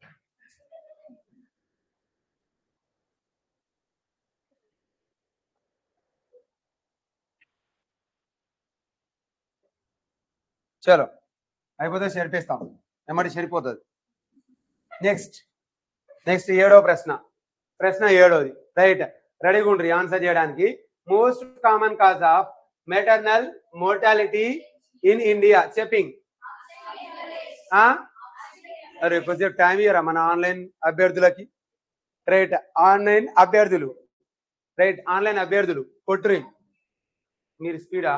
చలో అయిపోతే చెరిపేస్తాం ఎమ్మటి చెరిపోతుంది నెక్స్ట్ నెక్స్ట్ ఏడో ప్రశ్న ప్రశ్న ఏడోది రైట్ రెడీగా ఉండ్రి ఆన్సర్ చేయడానికి most common cause of maternal mortality in India చెప్పింగ్ ఆ అరే కొంచెం టైం ఇయ్యరా మన ఆన్లైన్ అభ్యర్థులకి రైట్ ఆన్లైన్ అభ్యర్థులు రైట్ ఆన్లైన్ అభ్యర్థులు కొట్టురి మీరు స్పీడా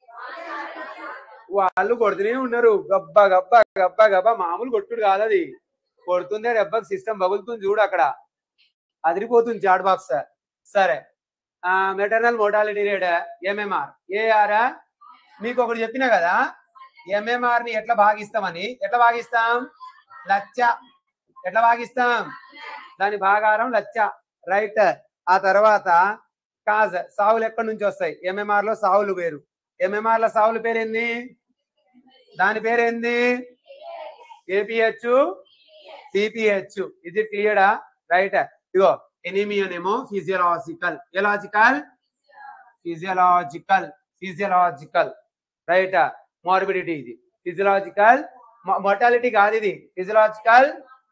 వాళ్ళు కొడుతూనే ఉన్నారు గబ్బా గబ్బా గబ్బా గబ్బా మామూలు కొట్టుడు కాదు అది కొడుతుందే రెబ్బకి సిస్టమ్ బగులుతుంది చూడు అక్కడ అదిరిపోతుంది చాట్ బాక్స్ సరే maternal mortality rate MMR AR మీకు ఒకటి చెప్పినా కదా ఎంఎంఆర్ ని ఎట్లా భాగిస్తామని ఎట్లా భాగిస్తాం లచ్చ ఎట్లా భాగిస్తాం దాని భాగారం లచ్చ రైట్ ఆ తర్వాత కాజ్ సావులు ఎక్కడి నుంచి వస్తాయి ఎంఎంఆర్ లో సావులు పేరు ఎంఎంఆర్ లో సావుల పేరు ఏంది దాని పేరు ఏంది ఏపీహెచ్ సిపిహెచ్ ఇది క్లియరా రైట్ ఇగో ఎనిమియన్ ఏమో ఫిజియలాజికల్ ఎలాజికల్ ఫిజియలాజికల్ ఫిజియలాజికల్ రైట్ మార్బిడిటీ ఇది ఫిజియలాజికల్ మొటాలిటీ కాదు ఇది physiological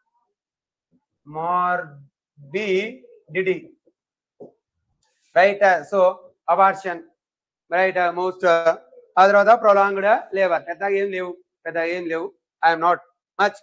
morbidity right so abortion right most ఆ తర్వాత ప్రొలాంగ్డ్ లేబర్ పెద్దగా ఏం లేవు పెద్దగా ఏం లేవు ఐఎమ్ నాట్ మచ్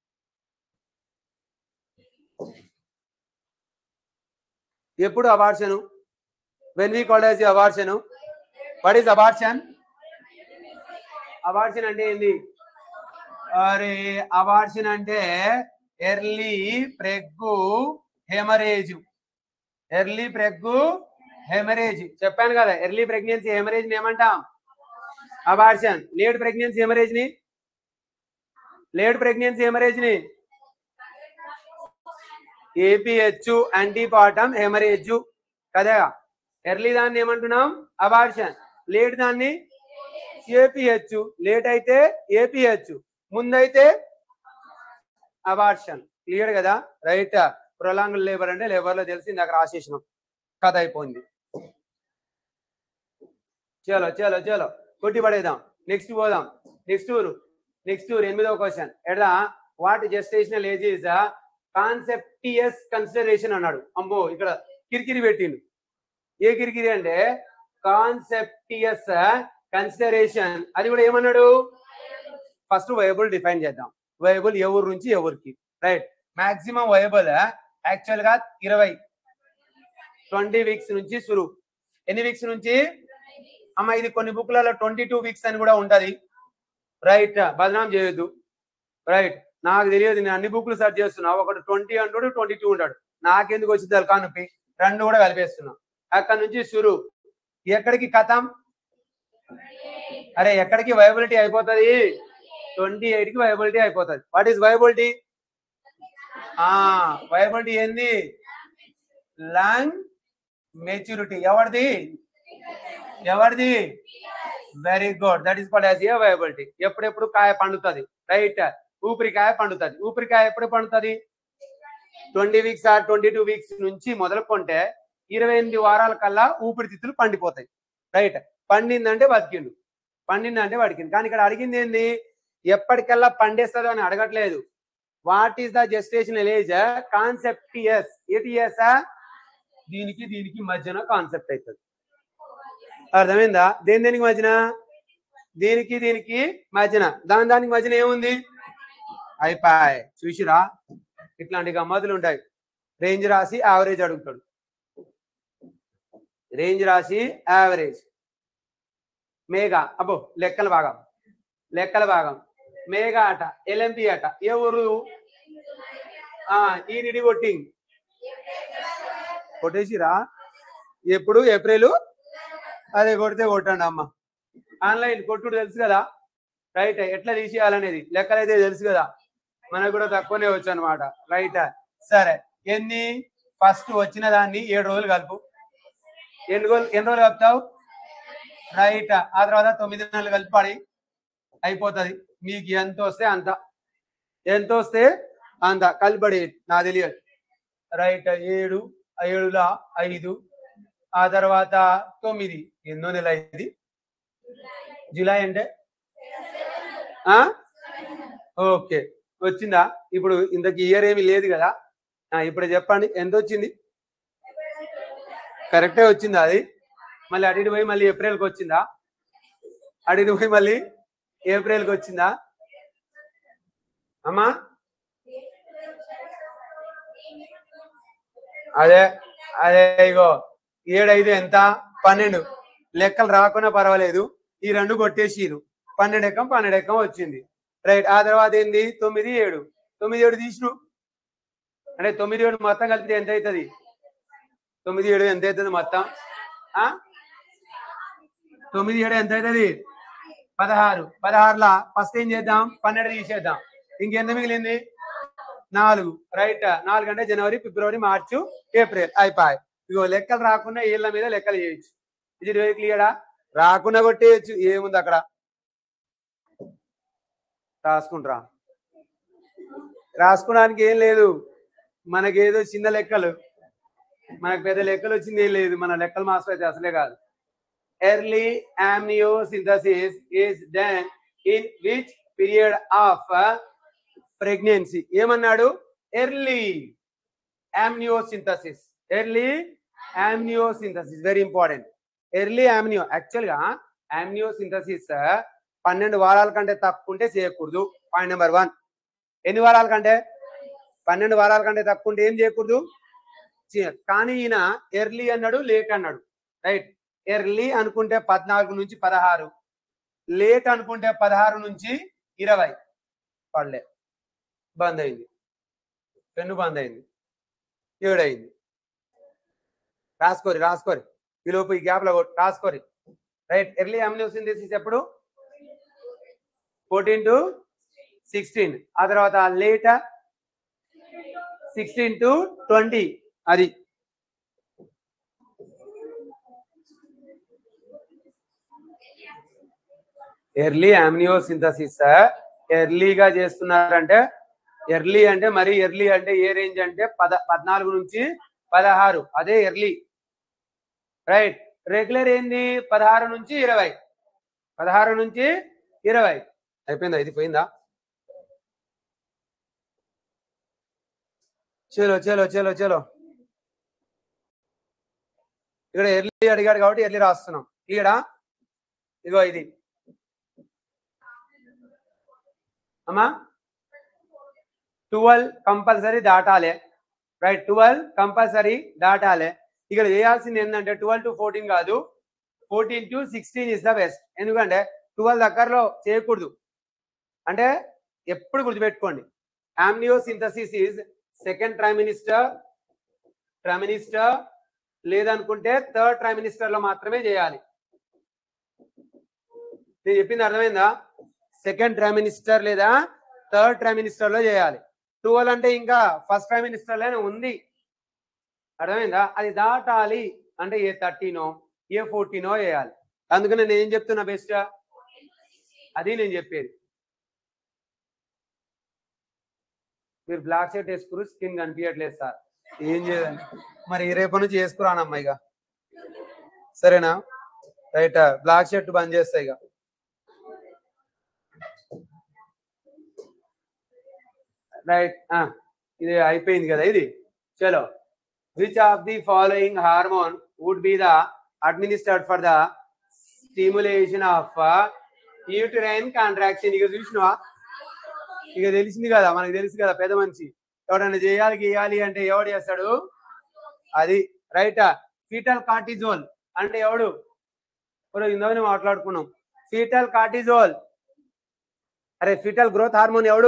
ఎప్పుడు abortion when we college abortion what is abortion abortion అంటే ఏంది అరే అబార్షన్ అంటే early preg haemorrhage early preg haemorrhage చెప్పాను కదా ఎర్లీ ప్రెగ్నెన్సీ హెమరేజ్ ని ఏమంటాం అబార్షన్ లేట్ ప్రెగ్నెన్సీ హెమరేజ్ ని లేట్ ప్రెగ్నెన్సీ హెమరేజ్ ని ఏపీహెచ్ యాంటీపాటం హెమరేజ్ కదా ఎర్లీ దాన్ని ఏమంటున్నాం అబార్షన్ లేట్ దాన్ని ఏపీహెచ్ లేట్ అయితే ఏపీహెచ్ ముందైతే అబార్షన్ క్లియర్ కదా రైట్ ప్రొలాంగ్ లేబర్ అంటే లేబర్ లో తెలిసి ఇందాక రాసేసినాం కథ అయిపోయింది చలో చలో చలో కొట్టి పడేద్దాం నెక్స్ట్ పోదాం నెక్స్ట్ ఊరు నెక్స్ట్ ఊరు ఎనిమిదవ క్వశ్చన్ ఎడదా what gestational age is conceptus consideration అన్నాడు అమ్మో ఇక్కడ కిరికిరి పెట్టిండు ఏ కిరికిరి అంటే కాన్సెప్టియస్ కన్సిడరేషన్ అది కూడా ఏమన్నాడు ఫస్ట్ వయబుల్ డిఫైన్ చేద్దాం వయబుల్ ఎవరి నుంచి ఎవరికి రైట్ మాక్సిమం వయబుల్ యాక్చువల్ గా ఇరవై ట్వంటీ వీక్స్ నుంచి సురు ఎన్ని వీక్స్ నుంచి అమ్మ ఇది కొన్ని బుక్లలో ట్వంటీ టూ వీక్స్ అని కూడా ఉంటది రైట్ బదనాం చేయొద్దు రైట్ నాకు తెలియదు నేను అన్ని బుక్లు సెర్చ్ చేస్తున్నా ఒకటి ట్వంటీ అంటాడు ట్వంటీ టూ ఉంటాడు నాకెందుకు వచ్చింది అది కానుపి రెండు కూడా కలిపేస్తున్నా అక్కడ నుంచి సురు ఎక్కడికి కథం అరే ఎక్కడికి వైబిలిటీ అయిపోతుంది ట్వంటీ ఎయిట్ కి వైబిలిటీ అయిపోతుంది వాట్ ఈస్ వైబిలిటీ ఆ వైబిలిటీ ఏంది లాంగ్ మెచ్యూరిటీ ఎవరిది ఎవరిది very good that is called as a viability ఎప్పుడెప్పుడు కాయ పండుతుంది రైట్ ఊపిరికాయ పండుతుంది ఊపిరికాయ ఎప్పుడు పండుతుంది twenty weeks or twenty two weeks నుంచి మొదలుకుంటే ఇరవై ఎనిమిది వారాల కల్లా ఊపిరితిత్తులు పండిపోతాయి రైట్ పండిందంటే బతికిండు పండిందంటే బతికిండు కానీ ఇక్కడ అడిగింది ఏంది ఎప్పటికల్లా పండేస్తుందో అని అడగట్లేదు what is the gestation age concept years eight years దీనికి దీనికి మధ్యన కాన్సెప్ట్ అవుతుంది అర్థమైందా దేని దేనికి మధ్యన దీనికి దీనికి మధ్యన దాని దానికి మధ్యన ఏముంది అయిపోయి చూసిరా ఇట్లాంటి గమ్మతులు ఉంటాయి రేంజ్ రాసి యావరేజ్ అడుగుతాడు రేంజ్ రాసి యావరేజ్ మేఘా అబ్బో లెక్కల భాగం లెక్కల భాగం మేఘా అట ఎల్ఎంపి అట ఎవరు ఆ ఈ నిడి కొట్టింగ్ కొట్టేసిరా ఎప్పుడు ఏప్రిల్ అదే కొడితే కొట్టండి అమ్మ ఆన్లైన్ కొట్టుడు తెలుసు కదా రైట్ ఎట్లా తీసేయాలనేది లెక్కలైతే తెలుసు కదా మనకు కూడా తక్కువనే వచ్చు అనమాట రైట్ సరే ఎన్ని ఫస్ట్ వచ్చిన దాన్ని ఏడు రోజులు కలుపు ఎన్ని రోజులు ఎన్ని రోజులు కలుపుతావు రైట్ ఆ తర్వాత తొమ్మిది నెలలు కలిపాడి అయిపోతుంది మీకు ఎంత వస్తే అంత ఎంత వస్తే అంత కలిపడి నా తెలియదు రైట్ ఏడు ఏడులా ఐదు ఆ తర్వాత తొమ్మిది ఎన్నో నెల ఇది జూలై అంటే ఆ ఓకే వచ్చిందా ఇప్పుడు ఇంతకి ఇయర్ ఏమీ లేదు కదా ఆ, ఇప్పుడు చెప్పండి ఎంత వచ్చింది కరెక్టే వచ్చిందా అది మళ్ళీ అటు ఇటు పోయి మళ్ళీ ఏప్రిల్కి వచ్చిందా అటు ఇటు పోయి మళ్ళీ ఏప్రిల్కి వచ్చిందా అమ్మా అదే అదే ఇగో ఏడైదు ఎంత పన్నెండు లెక్కలు రాకున్నా పర్వాలేదు ఈ రెండు కొట్టేసిరు పన్నెండు ఎక్కం పన్నెండు ఎక్కం వచ్చింది రైట్ ఆ తర్వాత ఏంది తొమ్మిది ఏడు తొమ్మిది ఏడు తీసిరు అంటే తొమ్మిది ఏడు మొత్తం కలిపితే ఎంత అవుతుంది తొమ్మిది ఏడు ఎంత అవుతుంది మొత్తం ఆ తొమ్మిది ఏడు ఎంత అవుతుంది పదహారు పదహారులా ఫస్ట్ ఏం చేద్దాం పన్నెండు తీసేద్దాం ఇంకెంత మిగిలింది నాలుగు రైట్ నాలుగు అంటే జనవరి ఫిబ్రవరి మార్చు ఏప్రిల్ అయిపోయి ఇగో లెక్కలు రాకుండా ఏళ్ళ మీద లెక్కలు చేయొచ్చు ఇది వెరీ క్లియరా రాకుండా కొట్టేయచ్చు ఏముంది అక్కడ రాసుకుంటారా రాసుకోవడానికి ఏం లేదు మనకేదో చిన్న లెక్కలు మనకు పెద్ద లెక్కలు వచ్చింది ఏం లేదు మన లెక్కలు మాస్టర్ అయితే అసలే కాదు early amniocentesis is done in which period of pregnancy ఏమన్నాడు early amniocentesis early amniocentesis very important early amnio actual గా amniocentesis పన్నెండు వారాల కంటే తక్కువ ఉంటే చేయకూడదు పాయింట్ నెంబర్ వన్ ఎన్ని వారాల కంటే పన్నెండు వారాల కంటే తక్కువ ఉంటే ఏం చేయకూడదు చేయ- కానీ ఈయన ఎర్లీ అన్నాడు లేట్ అన్నాడు రైట్ ఎర్లీ అనుకుంటే పద్నాలుగు నుంచి పదహారు లేట్ అనుకుంటే పదహారు నుంచి ఇరవై పడలే బంద్ అయింది పెన్ను బంద్ అయింది ఏడైంది రాసుకోరి రాసుకోరి ఈ లోపు ఈ గ్యాప్ లో కొట్టు, రాసుకోరి రైట్ ఎర్లీ అమ్యూసింథసిస్ ఎప్పుడు ఫోర్టీన్ టు సిక్స్టీన్ ఆ తర్వాత లేట్ సిక్స్టీన్ టు ట్వంటీ అది ఎర్లీ అమ్నియోసింథసిస్ ఎర్లీగా చేస్తున్నారంటే ఎర్లీ అంటే మరి ఎర్లీ అంటే ఏ రేంజ్ అంటే పద పద్నాలుగు నుంచి పదహారు అదే ఎర్లీ రైట్ రెగ్యులర్ ఏంది పదహారు నుంచి ఇరవై పదహారు నుంచి ఇరవై అయిపోయిందా ఇది పోయిందా చలో చలో చలో చలో ఇక్కడ ఎర్లీ అడిగాడు కాబట్టి ఎర్లీ రాస్తున్నాం క్లియరా ఇగో ఇది అమ్మా ట్వెల్వ్ కంపల్సరీ దాటాలి రైట్ ట్వెల్వ్ కంపల్సరీ దాటాలి ఇక్కడ చేయాల్సింది ఏంటంటే ట్వెల్వ్ టు ఫోర్టీన్ కాదు fourteen to sixteen is the best ఎందుకంటే ట్వెల్వ్ దగ్గరలో చేయకూడదు అంటే ఎప్పుడు గుర్తుపెట్టుకోండి amniocentesis is second prime minister prime minister లేదనుకుంటే థర్డ్ ప్రైమ్ మినిస్టర్ లో మాత్రమే చేయాలి నేను చెప్పింది అర్థమైందా సెకండ్ ప్రైమ్ మినిస్టర్ లేదా థర్డ్ ప్రైమ్ మినిస్టర్ లో చేయాలి ట్వెల్వ్ అంటే ఇంకా ఫస్ట్ ప్రైమ్ మినిస్టర్ లోనే ఉంది అర్థమైందా అది దాటాలి అంటే ఏ థర్టీనో ఏ ఫోర్టీనో వేయాలి అందుకని నేను ఏం చెప్తున్నా బెస్ట్ అది నేను చెప్పేది మీరు బ్లాక్ షర్ట్ వేసుకురు స్కిన్ కనిపించట్లేదు సార్ ఏం చేయాలి మరి రేపు నుంచి వేసుకురానమ్మా ఇక సరేనా రైట్ బ్లాక్ షర్ట్ బంద్ చేస్తా ఇక రైట్ ఇది అయిపోయింది కదా ఇది చలో which of the following hormone would be the administered for the stimulation of uterine contraction ఇక చూసినవా ఇక తెలిసింది కదా మనకు తెలుసు కదా పెద్ద మనిషి ఎవడన్నా చేయాలి గీయాలి అంటే ఎవడు చేస్తాడు అది రైట్ ఫీటల్ కార్టిజోల్ అంటే ఎవడు ఇప్పుడు ఇందాకనే మాట్లాడుకున్నాం ఫీటల్ కార్టిజోల్ అరే ఫీటల్ గ్రోత్ హార్మోన్ ఎవడు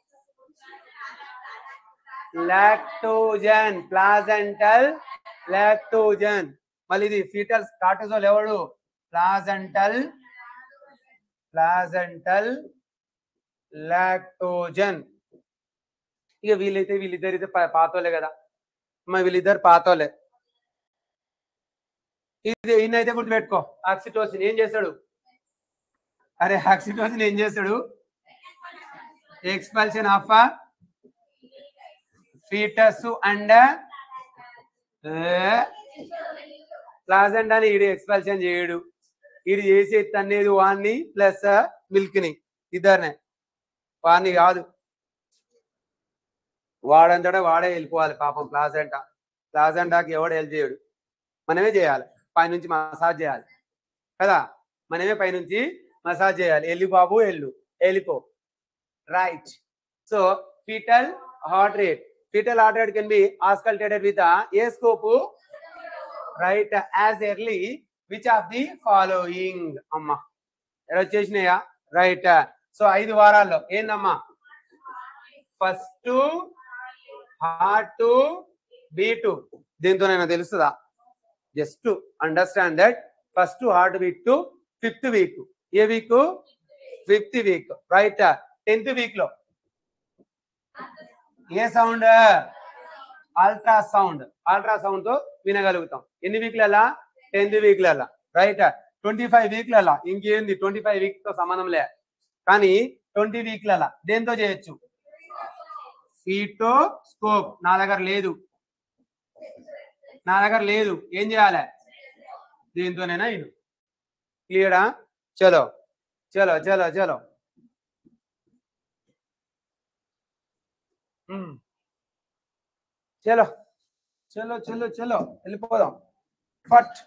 లాక్టోజన్ ప్లాజెంటల్ లాక్టోజన్ మళ్ళీ ఇది ఫీటల్ కార్టిజోల్ ఎవడు ప్లాజెంటల్ ప్లాజెంటల్ లాక్టోజన్ ఇక వీళ్ళైతే వీళ్ళిద్దరైతే పా- పాతోలే కదా మరి వీళ్ళిద్దరు పాతోలే ఇది ఈయనైతే గుర్తుపెట్టుకో ఆక్సిటోసిన్ ఏం చేస్తాడు అరే ఆక్సిటోసిన్ ఏం చేస్తాడు expulsion of fetus and placenta అని ఈడు ఎక్స్పల్షన్ చేయడు ఈడు చేసే తన్నేది వాడిని ప్లస్ మిల్క్ ని ఇద్దరినే వాడిని కాదు వాడంతటా వాడే వెళ్ళిపోవాలి పాపం ప్లాజెంటా ప్లాజెంటాకి ఎవడు హెల్ప్ చేయడు మనమే చేయాలి పైనుంచి మసాజ్ చేయాలి కదా మనమే పైనుంచి మసాజ్ చేయాలి ఎల్లు బాబు ఎల్లు వెళ్ళిపో right so fetal heart rate fetal heart rate can be auscultated with a scope right as early which of the following అమ్మా ఎలా వచ్చేసినాయా రైట్ సో ఐదు వారాల్లో ఏందమ్మా ఫస్ట్ హార్ట్ బీట్ దీంతోనైనా తెలుస్తుందా just understand that first heartbeat to fifth week ఏ week fifth week right tenth week లో ఏ sound ultrasound ultrasound తో వినగలుగుతాం ఎన్ని వీక్లలా టెన్త్ వీక్లలా రైట్ ట్వంటీ ఫైవ్ వీక్లలా ఇంకేంది ట్వంటీ ఫైవ్ వీక్ తో సంబంధం లే కానీ ట్వంటీ వీక్లలా దేంతో చేయొచ్చు ఫీటో స్కోప్ నా దగ్గర లేదు నా దగ్గర లేదు ఏం చేయాలి దీంతోనైనా ఇను క్లియరా చలో చలో చలో చలో ఉమ్. చలో చలో చలో చలో వెళ్ళిపోదాం ఫట్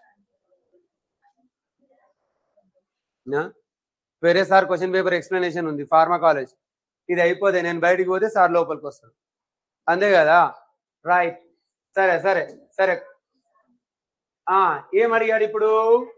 నా? వేరే సార్ క్వశ్చన్ పేపర్ ఎక్స్ప్లెనేషన్ ఉంది ఫార్మా కాలేజ్ ఇది అయిపోతే నేను బయటికి పోతే సార్ లోపలికి వస్తాడు అంతే కదా రైట్ సరే సరే సరే ఆ ఏం అడిగాడు ఇప్పుడు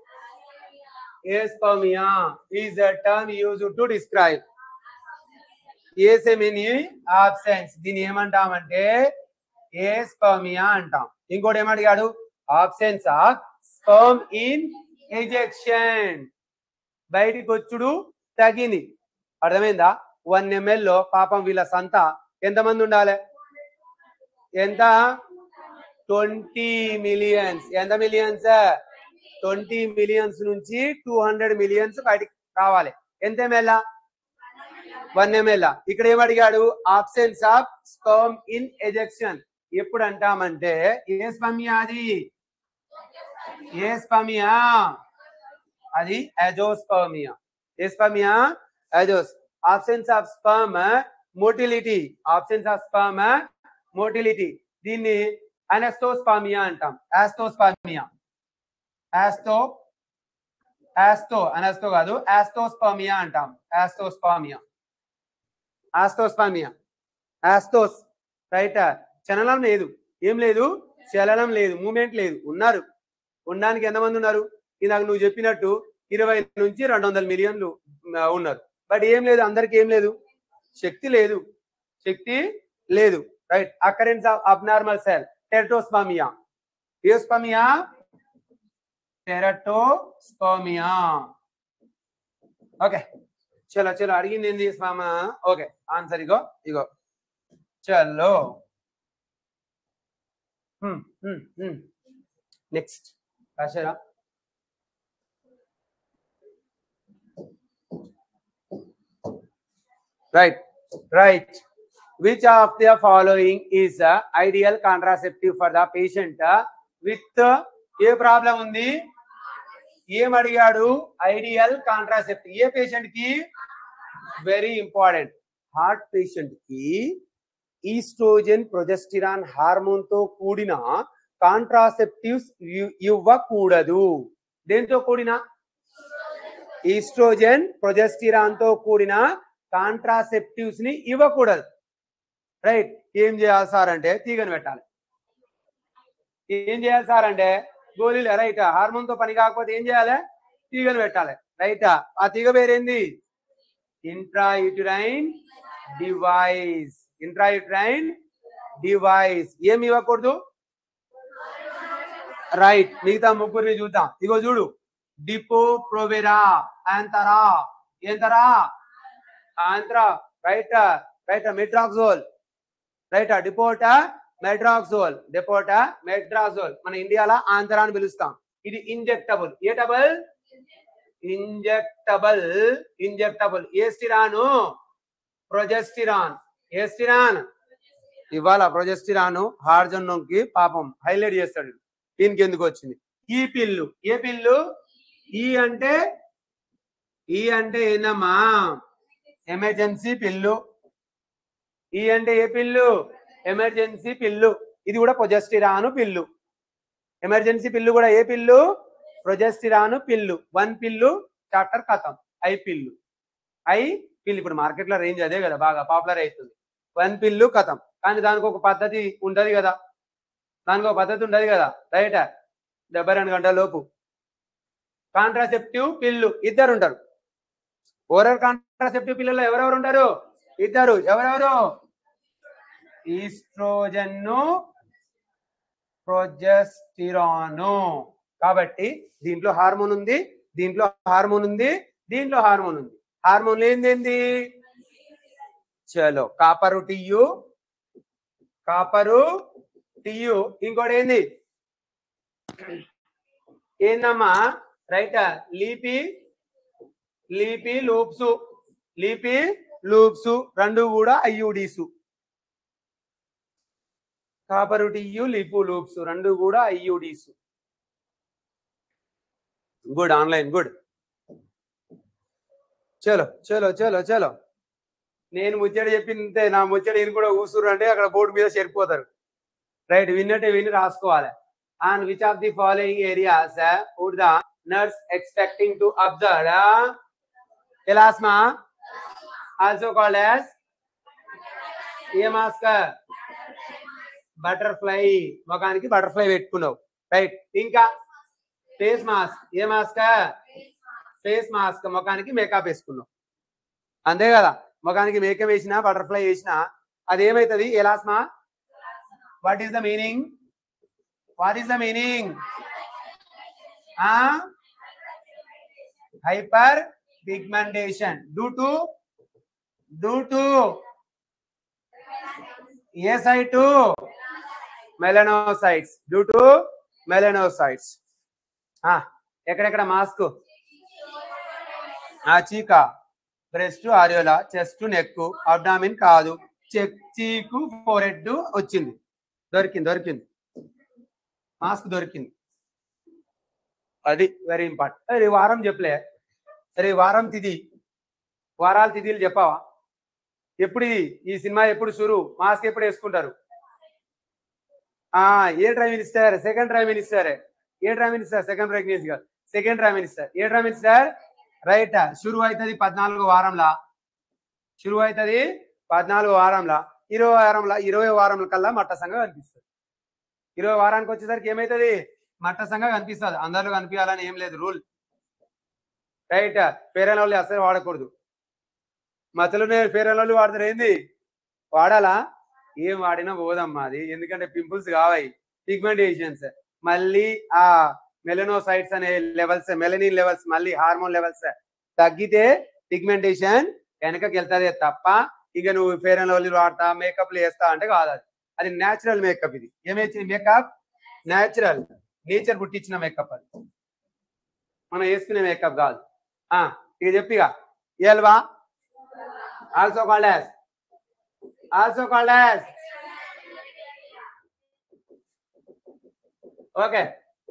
aspermia is a term use to describe ఏసెమిని ఆబ్సెన్స్ దీన్ని ఏమంటామంటే ఏస్పమియా అంటాం ఇంకోటి ఏమడిగాడు absence of sperm in ejection బయటికి వచ్చుడు తగింది అర్థమైందా వన్ ఎంఎల్ లో పాపం వీళ్ళ సంత ఎంతమంది ఉండాలి ఎంత ట్వంటీ మిలియన్స్ ఎంత మిలియన్స్ ట్వంటీ మిలియన్స్ నుంచి టూ హండ్రెడ్ మిలియన్స్ బయటికి రావాలి ఎంత ఎంఎల్ వన్ ఎంఎల్ ఇక్కడ ఏమడిగాడు absence of sperm in ejection ఎప్పుడు అంటామంటే ఏ స్పమియా అది ఏ స్పమియా అది అజోస్పర్మియా ఎస్పర్మియా అజోస్ absence of sperm motility absence of sperm motility దీన్ని అనెస్టోస్పామియా అంటాం ఆస్టోస్పామియా ఆస్టో ఆస్టో అనెస్టో కాదు ఆస్టోస్పామియా అంటాం ఆస్టోస్పామియా ఆస్టోస్పామియా ఆస్టోస్ రైట్ చలనం లేదు ఏం లేదు చలనం లేదు మూమెంట్ లేదు ఉన్నారు ఉండడానికి ఎంతమంది ఉన్నారు ఇందాక నువ్వు చెప్పినట్టు ఇరవై నుంచి రెండు వందల మిలియన్లు ఆ, ఉన్నారు బట్ ఏం లేదు అందరికి ఏం లేదు శక్తి లేదు శక్తి లేదు right occurrence of abnormal cell teratospermia aspermia teratospermia okay చలో చలో అడిగింది ఏంది స్వామ ఓకే ఆన్సర్ ఇగో ఇగో చలో నెక్స్ట్ రాశారా right right which of the following is a ideal contraceptive for the patient uh, with uh, a problem ఉంది ఏం అడిగాడు ఐడియల్ కాంట్రాసెప్టివ్ ఏ పేషెంట్ కి వెరీ ఇంపార్టెంట్ హార్ట్ పేషెంట్ కి ఈస్ట్రోజన్ ప్రొజెస్టిరాన్ హార్మోన్ తో కూడిన కాంట్రాసెప్టివ్స్ ఇవ్వకూడదు దేంతో కూడిన ఈస్ట్రోజన్ ప్రొజెస్టిరాన్ తో కూడిన కాంట్రాసెప్టివ్స్ ని ఇవ్వకూడదు రైట్ ఏం చేయాలి సార్ అంటే తీగని పెట్టాలి ఏం చేయాలి సార్ అంటే గోళీలు రైట్ హార్మోన్ తో పని కాకపోతే ఏం చేయాలి తీగను పెట్టాలి రైట్ ఆ తీగ పేరేంది ఇంట్రాయుటరైన్ డివైస్ ఇంట్రాయుటరైన్ డివైస్ ఏమి ఇవ్వకూడదు రైట్ మిగతా ముగ్గురిని చూద్దాం ఇగో చూడు డిపో ప్రొవెరా ఆంతరా ఏంతరా ఆంధ్రా రైట్ రైట్ మెట్రాక్సోల్ రైట్ డిపోటా మెట్రాక్సోల్ డిపోటా మెట్రాక్సోల్ మన ఇండియాలో ఆంధ్రా అని పిలుస్తాం ఇది ఇంజెక్టబుల్ ఏ డబల్ ఇంజెక్టబుల్ ఇంజెక్టబుల్ ఏ స్టిరాను ప్రొజెస్టిరాన్ ఏ స్టిరాన్ ఇవాళ ప్రొజెస్టిరాను హార్జన్కి పాపం హైలైట్ చేస్తాడు దీనికి ఎందుకు వచ్చింది ఈ పిల్లు ఏ పిల్లు ఈ అంటే ఈ అంటే ఏందమ్మా ఎమర్జెన్సీ పిల్లు ఈ అంటే ఏ పిల్లు ఎమర్జెన్సీ పిల్లు ఇది కూడా ప్రొజెస్టిరాను పిల్లు ఎమర్జెన్సీ పిల్లు కూడా ఏ పిల్లు ప్రొజెస్టిరాను పిల్లు వన్ పిల్లు చాప్టర్ కథం ఐ పిల్లు ఐ పిల్లు ఇప్పుడు మార్కెట్ లో రేంజ్ అదే కదా బాగా పాపులర్ అవుతుంది వన్ పిల్లు కథం కానీ దానికి ఒక పద్ధతి ఉంటది కదా దానికి ఒక పద్ధతి ఉంటది కదా రైట్ డెబ్బై రెండు గంటల లోపు కాంట్రాసెప్టివ్ పిల్లు ఇద్దరు ఉంటారు ఓరల్ కాంట్రాసెప్టివ్ పిల్లల్లో ఎవరెవరు ఉంటారు ఇద్దరు ఎవరెవరు ఈస్ట్రోజన్ను ప్రొజెస్టిరాను కాబట్టి దీంట్లో హార్మోన్ ఉంది దీంట్లో హార్మోన్ ఉంది దీంట్లో హార్మోన్ ఉంది హార్మోన్ ఏంది చలో కాపరు టియు కాపరు టియు ఇంకోటి ఏంది ఏందమ్మా right Lippes Lippes loops Lippes loops రెండు కూడా ఐయుడీసు కాపరు టియు లిపు లూప్స్ రెండు కూడా ఐయుడీస్ గుడ్ ఆన్లైన్ గుడ్ చలో చలో చలో చలో నేను ముచ్చట చెప్పిందే నా ముచ్చట ఈయన కూడా కూసురు అంటే అక్కడ బోర్డు మీద చేరిపోతారు రైట్ విన్నట్టే విని రాసుకోవాలి and which of the following areas would the nurse expecting to observe chloasma also called as a మాస్కర్ బటర్ఫ్లై ముఖానికి బటర్ఫ్లై పెట్టుకున్నావు రైట్ ఇంకా ఫేస్ మాస్క్ ఏ మాస్క్ ఫేస్ మాస్క్ ముఖానికి మేకప్ వేసుకున్నావు అంతే కదా ముఖానికి మేకప్ వేసినా బటర్ఫ్లై వేసినా అది ఏమైతుంది chloasma what is the meaning what is the meaning hyper pigmentation due to due to a site melanocytes due to melanocytes ఎక్కడెక్కడ మాస్క్ ఆ చీక breast areola chest neck abdomen కాదు చెక్ చీకు ఫోరెడ్ వచ్చింది దొరికింది దొరికింది మాస్క్ దొరికింది అది వెరీ ఇంపార్టెంట్ అరే ఈ వారం చెప్పలే సరే ఈ వారం తిథి వారాల తిథిలు చెప్పావా ఎప్పుడు ఇది ఈ సినిమా ఎప్పుడు షురు మాస్క్ ఎప్పుడు వేసుకుంటారు ఆ ఏ prime minister second prime minister ఏ ప్రైమ్ మినిస్టర్ సెకండ్ ప్రెగ్నెన్సీ కాదు సెకండ్ ప్రైమ్ మినిస్టర్ ఏ ప్రైమ్ మినిస్టర్ రైట్ షురు అవుతుంది పద్నాలుగు వారంలా షురు అవుతుంది పద్నాలుగు వారంలా ఇరవై వారంలా ఇరవై వారంల కల్లా మట్ట సంఘం కనిపిస్తుంది ఇరవై వారానికి వచ్చేసరికి ఏమైతుంది మట్ట సంఘం కనిపిస్తుంది అందరిలో కనిపించాలని ఏం లేదు రూల్ రైట్ పేరెంట్ వాళ్ళు అసలు వాడకూడదు మతలునే పేరెంట్ వాళ్ళు వాడతారు ఏంది వాడాలా ఏం వాడినా పోదమ్మా అది ఎందుకంటే పింపుల్స్ కావాయి పిగ్మెంటేషన్స్ మళ్ళీ ఆ మెలనోసైట్స్ అనే లెవెల్స్ మెలనిన్ లెవెల్స్ మళ్ళీ హార్మోన్ లెవెల్స్ తగ్గితే పిగ్మెంటేషన్ వెనకకి వెళ్తాదే తప్ప ఇక నువ్వు ఫేర్ అండ్ లవ్లీ వాడతా మేకప్లు వేస్తా అంటే కాదు అది అది న్యాచురల్ మేకప్ ఇది ఏమేసి మేకప్ న్యాచురల్ నేచర్ పుట్టించిన మేకప్ అది మనం వేసుకునే మేకప్ కాదు ఆ ఇక చెప్పిగా ఎల్వా also called as also called as okay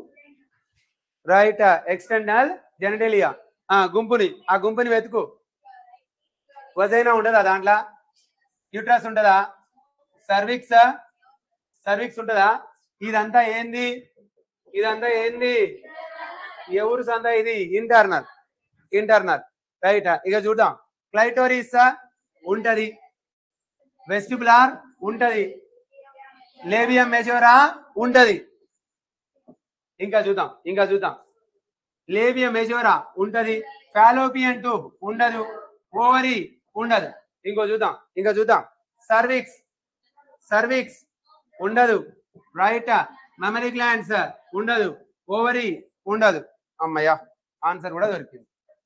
right external genitalia ఆ గుంపుని ఆ గుంపుని వెతుకు వజైనా ఉండదా దాంట్లో యూట్రస్ ఉంటదా సర్విక్స్ సర్విక్స్ ఉంటదా ఇదంతా ఏంది ఇదంతా ఏంది ఎవరు సంత ఇది ఇంటర్నల్ ఇంటర్నల్ రైట్ ఇక చూద్దాం క్లైటోరిస్ ఉంటది వెస్టిబులార్ ఉంటది లేబియం మెజోరా ఉంటది ఇంకా చూద్దాం ఇంకా చూద్దాం లేబియ మెజోరా ఉంటది ఫాలోపియన్ ట్యూబ్ ఉండదు ఓవరీ ఉండదు ఇంకో చూద్దాం ఇంకా చూద్దాం సర్విక్స్ సర్విక్స్ ఉండదు రైట్ మెమరీ గ్లాండ్స్ ఉండదు ఓవరీ ఉండదు అమ్మయ్య ఆన్సర్ కూడా దొరికింది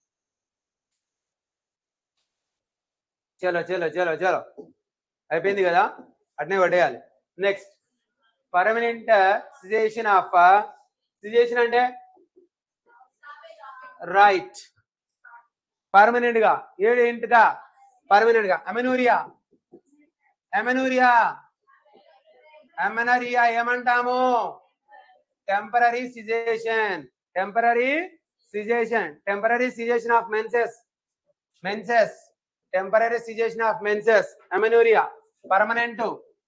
చలో చలో చలో చలో అయిపోయింది కదా అట్నే పడేయాలి next permanent cessation of cessation అంటే రైట్ పర్మనెంట్ గా ఏడు ఏంటిగా పర్మనెంట్ గా అమెనూరియా అమెనూరియా అమెనరియా ఏమంటాము temporary cessation temporary cessation temporary cessation of menses menses temporary cessation of menses amenorrhea permanent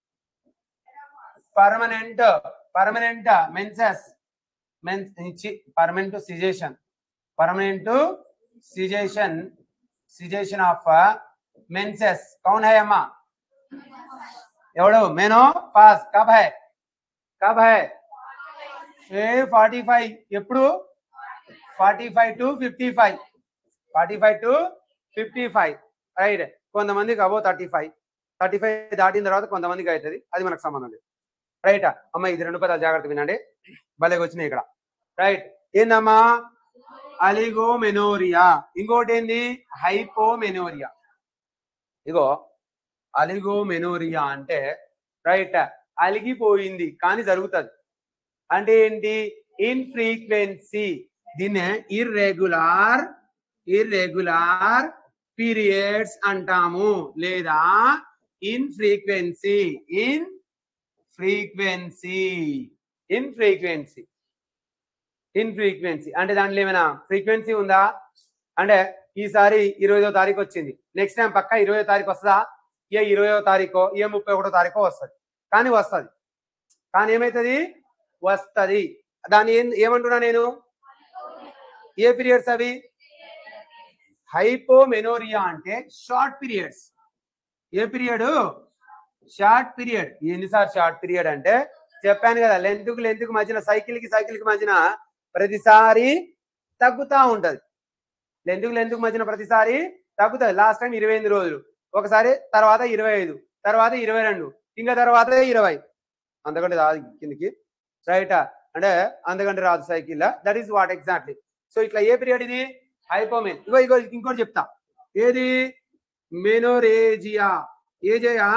permanent permanent menses మెన్స్ permanent cessation permanent cessation cessation of menses कौन है अम्मा ఎవడు మెనో పాస్ కబ్ హై కబ్ హై ఏ ఫార్టీ ఫైవ్ ఎప్పుడు forty five to fifty five forty five to fifty five right కొంతమందికి అబో థర్టీ ఫైవ్ థర్టీ ఫైవ్ దాటిన తర్వాత కొంతమందికి అవుతుంది అది మనకు సంబంధం లేదు రైట్ అమ్మ ఇది రెండు పదాలు జాగ్రత్త వినండి భలేగా వచ్చినాయి ఇక్కడ రైట్ ఏందమ్మా అలిగోమెనోరియా ఇంకోటి ఏంది హైపోమెనోరియా ఇగో అలిగోమెనోరియా అంటే రైట్ అలిగిపోయింది కానీ జరుగుతుంది అంటే ఏంటి ఇన్ఫ్రీక్వెన్సీ దీన్నే ఇర్రెగ్యులార్ ఇర్రెగ్యులార్ పీరియడ్స్ అంటాము లేదా infrequency infrequency infrequency infrequency అంటే దాంట్లో ఏమైనా ఫ్రీక్వెన్సీ ఉందా అంటే ఈసారి ఇరవైదో తారీఖు వచ్చింది నెక్స్ట్ టైం పక్క ఇరవై తారీఖు వస్తుందా ఏ ఇరవయో తారీఖో ఏ ముప్పై ఒకటో తారీఖో వస్తుంది కానీ వస్తుంది కానీ ఏమవుతుంది వస్తుంది దాన్ని ఏం ఏమంటున్నా నేను ఏ పీరియడ్స్ అవి హైపోమెనోరియా అంటే షార్ట్ పీరియడ్స్ ఏ పీరియడ్ షార్ట్ పీరియడ్ ఎన్నిసార్లు షార్ట్ పీరియడ్ అంటే చెప్పాను కదా లెంత్ కు లెంత్ కు మధ్యన సైకిల్ కి సైకిల్ కి మధ్యన ప్రతిసారి తగ్గుతా ఉంటది లెంత్ కు లెంత్ కు మధ్యన ప్రతిసారి తగ్గుతుంది లాస్ట్ టైం ఇరవై ఎనిమిది రోజులు ఒకసారి తర్వాత ఇరవై ఐదు తర్వాత ఇరవై రెండు ఇంకా తర్వాత ఇరవై అంతకంటే రాదు కిందికి రైట్ అంటే అంతకంటే రాదు cycle that is what exactly so ఇట్లా ఏ పీరియడ్ ఇది హైపోమెన్ ఇగో ఇగో ఇంకోటి చెప్తా ఏది మెనోరేజియా ఏజయా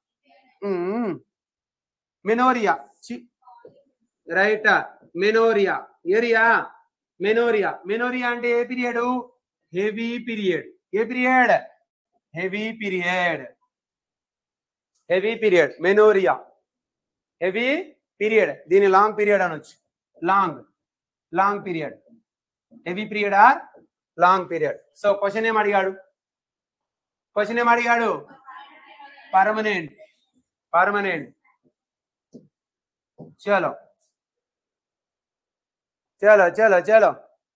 మెనోరియా రైట్ మెనోరియా ఏరియా మెనోరియా మెనోరియా అంటే ఏ పీరియడ్ హెవీ పీరియడ్ ఏ period heavy period heavy period menorrhea heavy period దీని లాంగ్ పీరియడ్ అనొచ్చు long long period heavy period or long period so question ఏం అడిగాడు క్వశ్చన్ ఏం అడిగాడు పర్మనెంట్ పర్మనెంట్ చలో చలో చలో చలో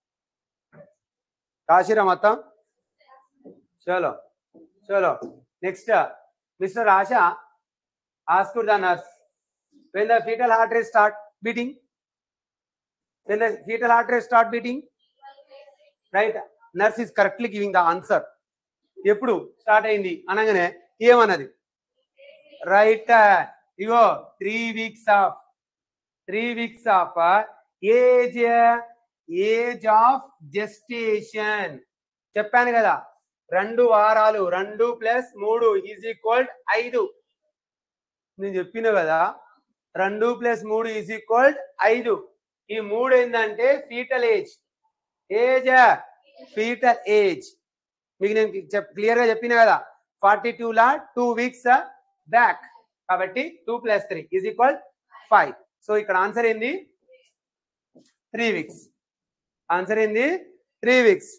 కాశీరా మొత్తం చలో చలో next mister Asha asked the nurse when the fetal heart rate start beating when the fetal heart rate start beating right nurse is correctly giving the answer ఎప్పుడు స్టార్ట్ అయింది అనగానే ఏమన్నది రైట్ ఇగో three weeks of three weeks of age age of gestation చెప్పాను కదా రెండు వారాలు రెండు ప్లస్ మూడు ఈజ్ ఈక్వల్ ఐదు నేను చెప్పిన కదా రెండు ప్లస్ మూడు ఈజ్ ఈక్వల్ ఐదు ఈ మూడు ఏంటంటే fetal age age fetal age మీకు నేను క్లియర్ గా చెప్పిన కదా ఫార్టీ టూ లా టూ వీక్స్ బ్యాక్ కాబట్టి two plus three is equal five so ఇక్కడ ఆన్సర్ ఏంది త్రీ వీక్స్ ఆన్సర్ ఏంది త్రీ వీక్స్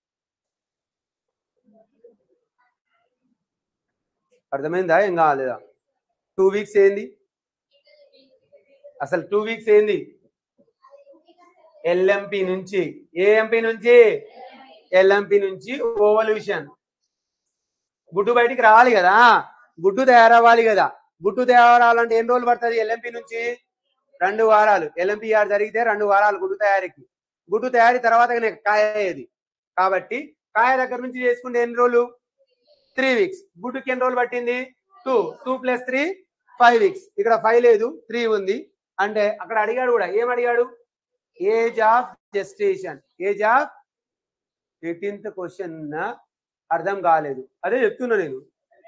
అర్థమైందా ఏం కాలేదా టూ వీక్స్ ఏంది అసలు టూ వీక్స్ ఏంది ఎల్ఎంపి నుంచి ఏఎంపి నుంచి ఎల్ఎంపి నుంచి ఓవల్యూషన్ గుడ్డు బయటికి రావాలి కదా గుడ్డు తయారవ్వాలి కదా గుడ్డు తయారవ్వాలంటే ఎన్ని రోజులు పడుతుంది ఎల్ఎంపి నుంచి రెండు వారాలు ఎల్ఎంపిఆర్ జరిగితే రెండు వారాలు గుడ్డు తయారీకి గుడ్డు తయారీ తర్వాత కాయ అయ్యేది కాబట్టి కాయ దగ్గర నుంచి చేసుకుంటే ఎన్ని రోజులు త్రీ వీక్స్ గుడ్డుకి ఎన్ని రోజులు పట్టింది two two plus three five weeks ఇక్కడ ఫైవ్ లేదు త్రీ ఉంది అంటే అక్కడ అడిగాడు కూడా ఏం అడిగాడు age of gestation age of eighteenth question అర్థం కాలేదు అదే చెప్తున్నా నేను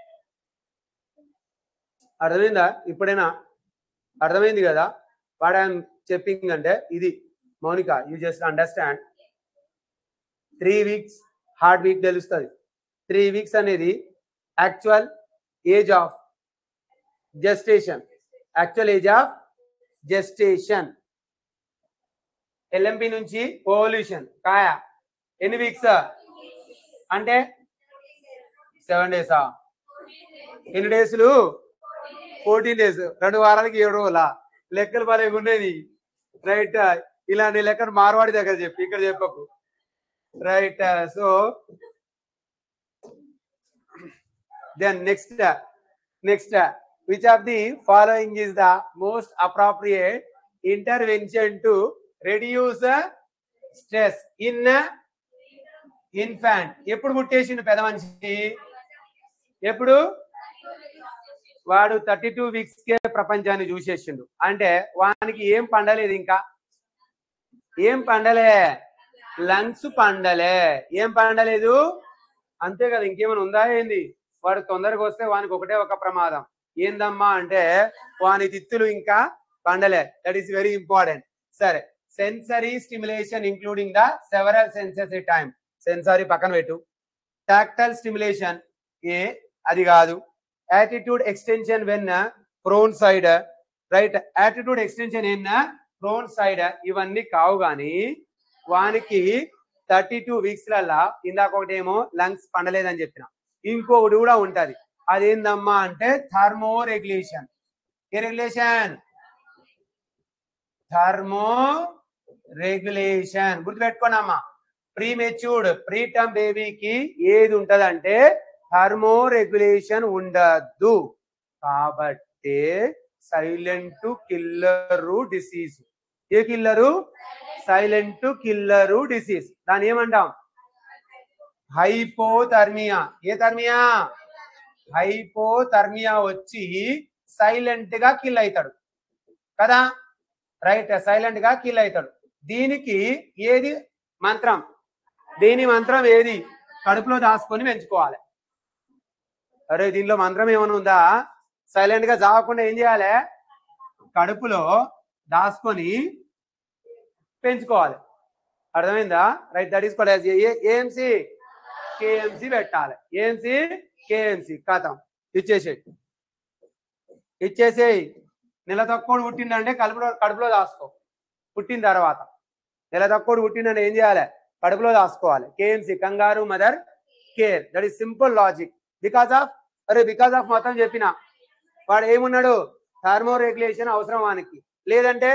అర్థమైందా ఇప్పుడైనా అర్థమైంది కదా వాట్ ఐఎమ్ చెప్పింగ్ అంటే ఇది Mounika you just understand three weeks heart week తెలుస్తుంది త్రీ వీక్స్ అనేది actual age of gestation actual age of gestation LMP నుంచి ఓవల్యూషన్ కాయ ఎన్ని వీక్స్ అంటే సెవెన్ డేసా ఎన్ని డేస్లు ఫోర్టీన్ డేస్ రెండు వారాలకి ఏడు రోజుల లెక్కలు భలే ఉండేది రైట్ ఇలాంటి లెక్కలు మార్వాడి దగ్గర చెప్పి ఇక్కడ చెప్పకు right so then next next which of the following is the most appropriate intervention to reduce stress in infant ఎప్పుడు పుట్టేసిండు పెద్ద మనిషి ఎప్పుడు వాడు థర్టీ టూ వీక్స్ కే ప్రపంచాన్ని చూసేసిండు అంటే వానికి ఏం పండలేదు ఇంకా ఏం పండలే లంగ్స్ పండలే ఏం పండలేదు అంతే కదా ఇంకేమైనా ఉందా ఏంది వాడు తొందరగా వస్తే వానికి ఒకటే ఒక ప్రమాదం ఏందమ్మా అంటే వాని తిత్తులు ఇంకా పండలే దట్ ఈస్ వెరీ ఇంపార్టెంట్ సరే sensory stimulation including the several senses a time sensory పక్కన పెట్టు టాక్టైల్ స్టిమ్యులేషన్ ఏ అది కాదు attitude extension when prone side right attitude extension in prone side ఇవన్నీ కావు గాని వానికి థర్టీ టూ వీక్స్ లల్లా ఇందాక ఒకటేమో లంగ్స్ పండలేదని చెప్పిన ఇంకొకటి కూడా ఉంటది అదేందమ్మా అంటే థర్మో రెగ్యులేషన్ ఏ రెగ్యులేషన్ థర్మో రెగ్యులేషన్ గుర్తుపెట్టుకోండి అమ్మా ప్రీ మెచ్యూర్డ్ ప్రీ టర్మ్ బేబీకి ఏది ఉంటదంటే థర్మో రెగ్యులేషన్ ఉండద్దు కాబట్టి సైలెంట్ కిల్లరు డిసీజ్ ఏ కిల్లరు సైలెంట్ కిల్లరు డిసీజ్ దాని ఏమంటాం హైపోథర్మియా ఏ థర్మియా హైపోథర్మియా వచ్చి సైలెంట్ గా కిల్ అవుతాడు కదా రైట్ సైలెంట్ గా కిల్ అవుతాడు దీనికి ఏది మంత్రం దీని మంత్రం ఏది కడుపులో దాచుకొని పెంచుకోవాలి అరే దీనిలో మంత్రం ఏమైనా ఉందా సైలెంట్ గా జాగకుండా ఏం చేయాలి కడుపులో దాచుకొని పెంచుకోవాలి అర్థమైందా రైట్ దట్ ఈస్ కూడా ఏఎంసి కేఎంసి పెట్టాలి ఏఎంసి కేఎంసి కథం ఇచ్చేసేయి ఇచ్చేసేయి నెల తక్కువ పుట్టిందంటే కడుపులో కడుపులో దాసుకో పుట్టిన తర్వాత నెల తక్కువ పుట్టిందంటే ఏం చేయాలి కడుపులో దాసుకోవాలి KMC kangaroo mother care that is simple logic because of అరే బికాస్ ఆఫ్ మొత్తం చెప్పిన వాడు ఏమున్నాడు థర్మో రెగ్యులేషన్ అవసరం వానికి లేదంటే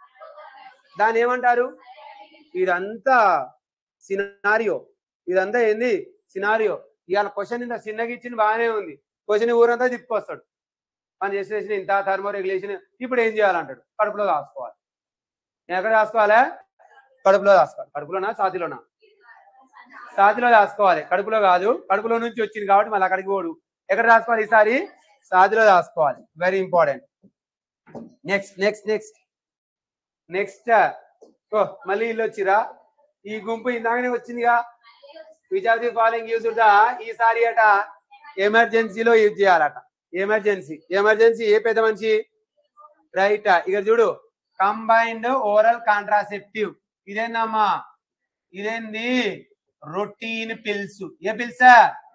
దాన్ని ఏమంటారు ఇదంతా సినారియో ఇదంతా ఏంది సినారియో ఇవాళ క్వశ్చన్ ఇంత చిన్నగా ఇచ్చింది బాగానే ఉంది క్వశ్చన్ ఊరంతా తిప్పుకొస్తాడు మనం చేసేసిన ఇంత థర్మో రెగ్యులేషన్ ఇప్పుడు ఏం చేయాలంటాడు కడుపులో దాచుకోవాలి ఎక్కడ దాచుకోవాలా కడుపులో దాచుకోవాలి కడుపులోనా సాతిలోనా సాతిలో దాచుకోవాలి కడుపులో కాదు కడుపులో నుంచి వచ్చింది కాబట్టి మళ్ళీ అక్కడికి పోడు ఎక్కడ దాచుకోవాలి ఈసారి సాతిలో దాచుకోవాలి very important next next next next ఓ మళ్ళీ ఇల్లు వచ్చిరా ఈ గుంపు ఇందాకనే వచ్చిందిగా which of the following use ఈసారి అట ఎమర్జెన్సీలో యూజ్ చేయాలట ఎమర్జెన్సీ ఎమర్జెన్సీ ఏ పెద్ద మనిషి రైట్ ఇక చూడు కంబైన్డ్ ఓరల్ కాంట్రాసెప్టివ్ ఇదేందమ్మా ఇదేంది రొటీన్ పిల్స్ ఏ పిల్సా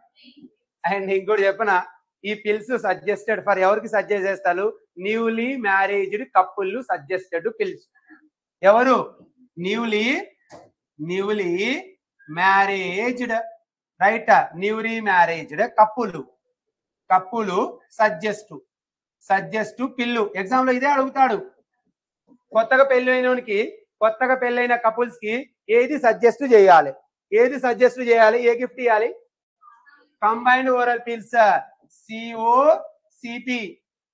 అండ్ ఇంకోటి చెప్పనా ఈ పిల్స్ సజెస్టెడ్ ఫర్ ఎవరికి సజెస్ట్ చేస్తారు newly married couple suggested pills ఎవరు newly newly married right newly married couples couples suggest suggest పిల్లు ఎగ్జామ్ లో ఇదే అడుగుతాడు కొత్తగా పెళ్ళైనకి కొత్తగా పెళ్ళైన కపుల్స్ కి ఏది సజెస్ట్ చేయాలి ఏది సజెస్ట్ చేయాలి ఏ గిఫ్ట్ ఇవ్వాలి combined oral pills CO CP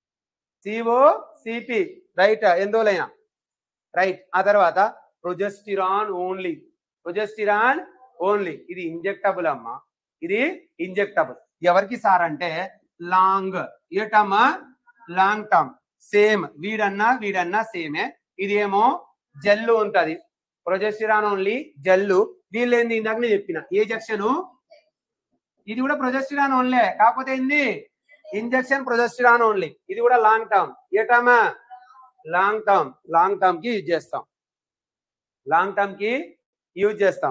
CO CP right ఎందులైనా రైట్ ఆ తర్వాత ప్రొజెస్టిరాన్ ఓన్లీ ప్రొజెస్టిరాన్ ఓన్లీ ఇది ఇంజెక్టబుల్ అమ్మా ఇది ఇంజెక్టబుల్ ఎవరికి సార్ అంటే లాంగ్ ఏ టర్మ్ లాంగ్ టర్మ్ సేమ్ వీడన్నా వీడన్నా సేమే ఇదేమో జల్లు ఉంటది ప్రొజెస్టిరాన్ ఓన్లీ జల్లు వీళ్ళేంది ఇందాక నేను చెప్పిన ఏ జక్షను ఇది కూడా ప్రొజెస్టిరాన్ ఓన్లే కాకపోతే ఏంది ఇంజెక్షన్ ప్రొజెస్టిరాన్ ఓన్లీ ఇది కూడా లాంగ్ టర్మ్ ఏ term long term long term కి యూజ్ చేస్తాం లాంగ్ టర్మ్ కి యూజ్ చేస్తాం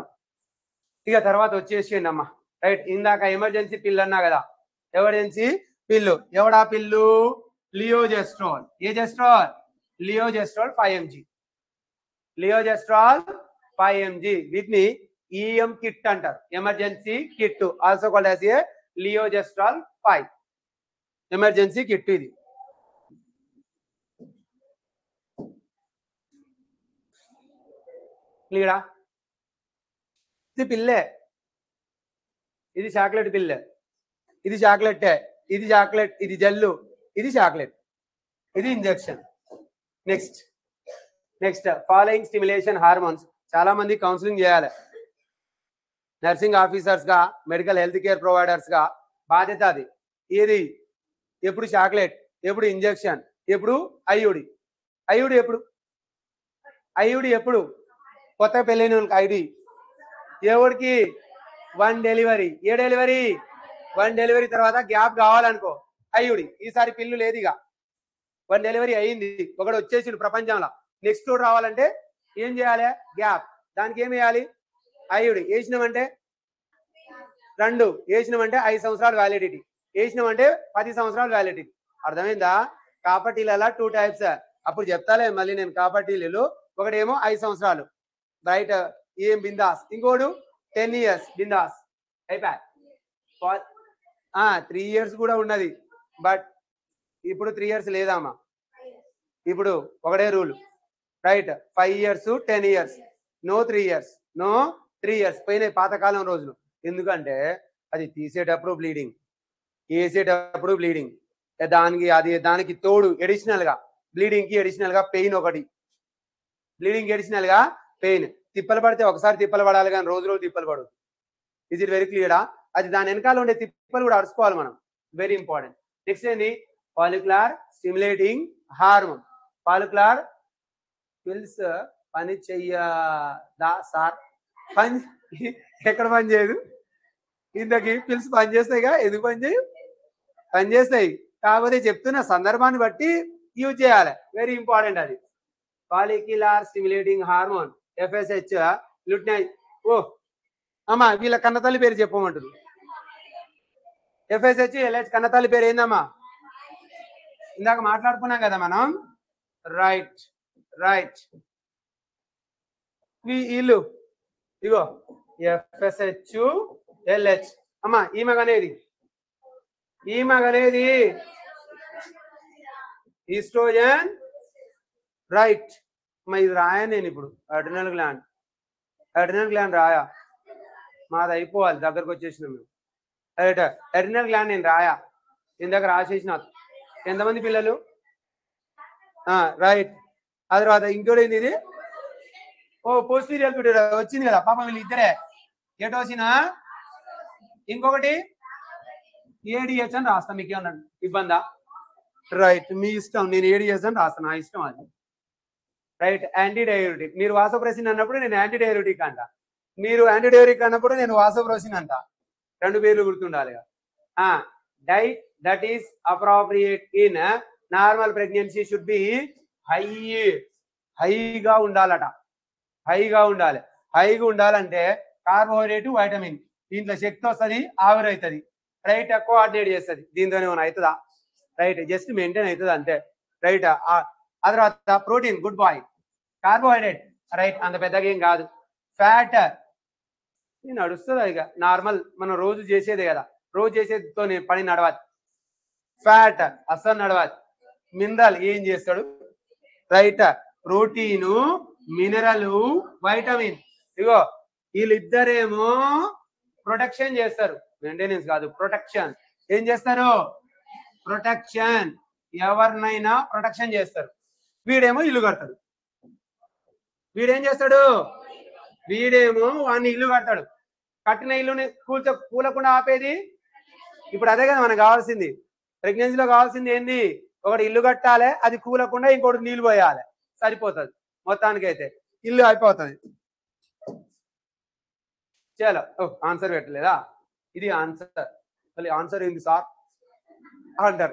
ఇక తర్వాత వచ్చేసేయండి అమ్మా రైట్ ఇందాక ఎమర్జెన్సీ పిల్లు అన్నా కదా ఎమర్జెన్సీ పిల్లు ఎవడా పిల్లు లియోజెస్ట్రాల్ ఏ జెస్ట్రాల్ levonorgestrel five MG levonorgestrel five MG వీటిని ఈఎం కిట్ అంటారు emergency kit also called as a levonorgestrel five emergency kit ఇది క్లియరా ఇది పిల్లే ఇది చాక్లెట్ పిల్లే ఇది చాక్లెట్టే ఇది చాక్లెట్ ఇది జల్లు ఇది చాక్లెట్ ఇది injection next next following stimulation hormones చాలా మంది కౌన్సిలింగ్ చేయాలి నర్సింగ్ ఆఫీసర్స్ గా మెడికల్ హెల్త్ కేర్ ప్రొవైడర్స్ గా బాధ్యత అది ఏది ఎప్పుడు చాక్లెట్ ఎప్పుడు ఇంజెక్షన్ ఎప్పుడు ఐయుడి ఐయుడి ఎప్పుడు ఐయుడి ఎప్పుడు కొత్త పెళ్ళైన వాళ్ళకి ఐడి ఎవరికి వన్ డెలివరీ ఏ డెలివరీ వన్ డెలివరీ తర్వాత గ్యాప్ కావాలనుకో అయ్యుడి ఈసారి పిల్లు లేదు ఇక వన్ డెలివరీ అయ్యింది ఒకడు వచ్చేసిండు ప్రపంచంలో నెక్స్ట్ రావాలంటే ఏం చేయాలి గ్యాప్ దానికి ఏం వేయాలి అయ్యుడి వేసినామంటే రెండు వేసినామంటే ఐదు సంవత్సరాలు వ్యాలిడిటీ వేసినామంటే పది సంవత్సరాలు వ్యాలిడిటీ అర్థమైందా కాపటీలలో టూ టైప్స్ అప్పుడు చెప్తాలే మళ్ళీ నేను కాపటీలు ఒకటేమో ఐదు సంవత్సరాలు రైట్ ఏం బిందాస్ ఇంకోడు టెన్ ఇయర్స్ బిందాస్ అయిపోయా త్రీ ఇయర్స్ కూడా ఉన్నది బట్ ఇప్పుడు త్రీ ఇయర్స్ లేదమ్మా ఇప్పుడు ఒకటే rule right five years ten years no three years no three years పోయినాయి పాతకాలం రోజులు ఎందుకంటే అది తీసేటప్పుడు బ్లీడింగ్ వేసేటప్పుడు బ్లీడింగ్ దానికి అది దానికి తోడు ఎడిషనల్ గా బ్లీడింగ్ కి ఎడిషనల్ గా పెయిన్ ఒకటి బ్లీడింగ్ ఎడిషనల్ గా పెయిన్ తిప్పలు పడితే ఒకసారి తిప్పలు పడాలి కానీ రోజు రోజు తిప్పలు పడదు ఇస్ ఇట్ వెరీ క్లియరా అది దాని వెనకాల ఉండే తిప్పలు కూడా అరుచుకోవాలి మనం వెరీ ఇంపార్టెంట్ నెక్స్ట్ ఏంది follicular stimulating hormone follicular pills పని చెయ్యదా సార్ పని ఎక్కడ పని చేయదు ఇంతకి పిల్స్ పని చేస్తాయిగా ఎందుకు పని చేయు పని చేస్తాయి కాకపోతే చెప్తున్న సందర్భాన్ని బట్టి యూజ్ చేయాలి వెరీ ఇంపార్టెంట్ అది పాలిక్యులార్ స్టిమ్యులేటింగ్ హార్మోన్ ఎఫ్ఎస్హెచ్ లుట్నై ఓ అమ్మా వీళ్ళ కన్నతల్లి పేరు చెప్పమంటుంది ఎఫ్ఎస్హెచ్ ఎల్హెచ్ కన్నతల్లి పేరు ఏందమ్మా ఇందాక మాట్లాడుకున్నాం కదా మనం రైట్ రైట్ వీళ్ళు ఇగో ఎఫ్ఎస్హెచ్ ఎల్హెచ్ అమ్మా ఈమెగనేది ఈమెగనేది ఈస్ట్రోజన్ రైట్ మా ఇది రాయా నేను ఇప్పుడు అడ్రినల్ గ్లాండ్ అడ్రినల్ గ్లాండ్ రాయా మాది అయిపోవాలి దగ్గరకు వచ్చేసినాం మేము రైట్ అడ్రినల్ గ్లాండ్ నేను రాయా ఇందాక రాసేసిన ఎంతమంది పిల్లలు రైట్ ఆ తర్వాత ఇంకోటి ఏంది ఇది ఓ పోస్టీరియల్ పీరియడ్ వచ్చింది కదా పాపం వీళ్ళు ఇద్దరే ఏటోసిన ఇంకొకటి ఏడిహెచ్ అని రాస్తా మీకు ఏమన్నా ఇబ్బందా రైట్ మీ ఇష్టం నేను ఏడిహెచ్ అని రాస్తాను నా ఇష్టం అది రైట్ యాంటీ డయోరిటిక్ మీరు వాసోప్రెసిన్ అన్నప్పుడు నేను యాంటీ డయోరిటిక్ అంట మీరు యాంటీ డయోరిక్ అన్నప్పుడు నేను వాసోప్రోసిన్ అంట రెండు పేర్లు గుర్తుండాలి diet that is appropriate in normal pregnancy should be high హైగా ఉండాలట హైగా ఉండాలి హైగా ఉండాలంటే కార్బోహైడ్రేట్ వైటమిన్ దీంట్లో శక్తి వస్తుంది ఆవిరి అవుతుంది రైట్ కోఆర్డినేట్ చేస్తుంది దీంతో ఏమైనా అవుతుందా రైట్ జస్ట్ మెయింటైన్ అవుతుంది అంతే రైట్ ఆ తర్వాత protein good boy carbohydrate right అంత పెద్దగా ఏం కాదు ఫ్యాట్ నడుస్తుంది ఇక నార్మల్ మనం రోజు చేసేదే కదా రోజు చేసేదితో పని నడవదు ఫ్యాట్ అస్సలు నడవదు మినరల్ ఏం చేస్తాడు రైట్ ప్రోటీను మినరల్ వైటమిన్ ఇగో వీళ్ళిద్దరేమో ప్రొటెక్షన్ చేస్తారు మెయింటెనెన్స్ కాదు ప్రొటెక్షన్ ఏం చేస్తారు ప్రొటెక్షన్ ఎవరినైనా ప్రొటెక్షన్ చేస్తారు వీడేమో ఇల్లు కడతాడు వీడేం చేస్తాడు వీడేమో వాడిని ఇల్లు కడతాడు కట్టిన ఇల్లుని కూల్చ కూలకుండా ఆపేది ఇప్పుడు అదే కదా మనకు కావాల్సింది ప్రెగ్నెన్సీలో కావాల్సింది ఏంది ఒకటి ఇల్లు కట్టాలి అది కూలకుండా ఇంకోటి నీళ్లు పోయాలి సరిపోతుంది మొత్తానికైతే ఇల్లు అయిపోతుంది చలో ఆన్సర్ పెట్టలేదా ఇది ఆన్సర్ మళ్ళీ ఆన్సర్ ఏంది సార్ అంటారు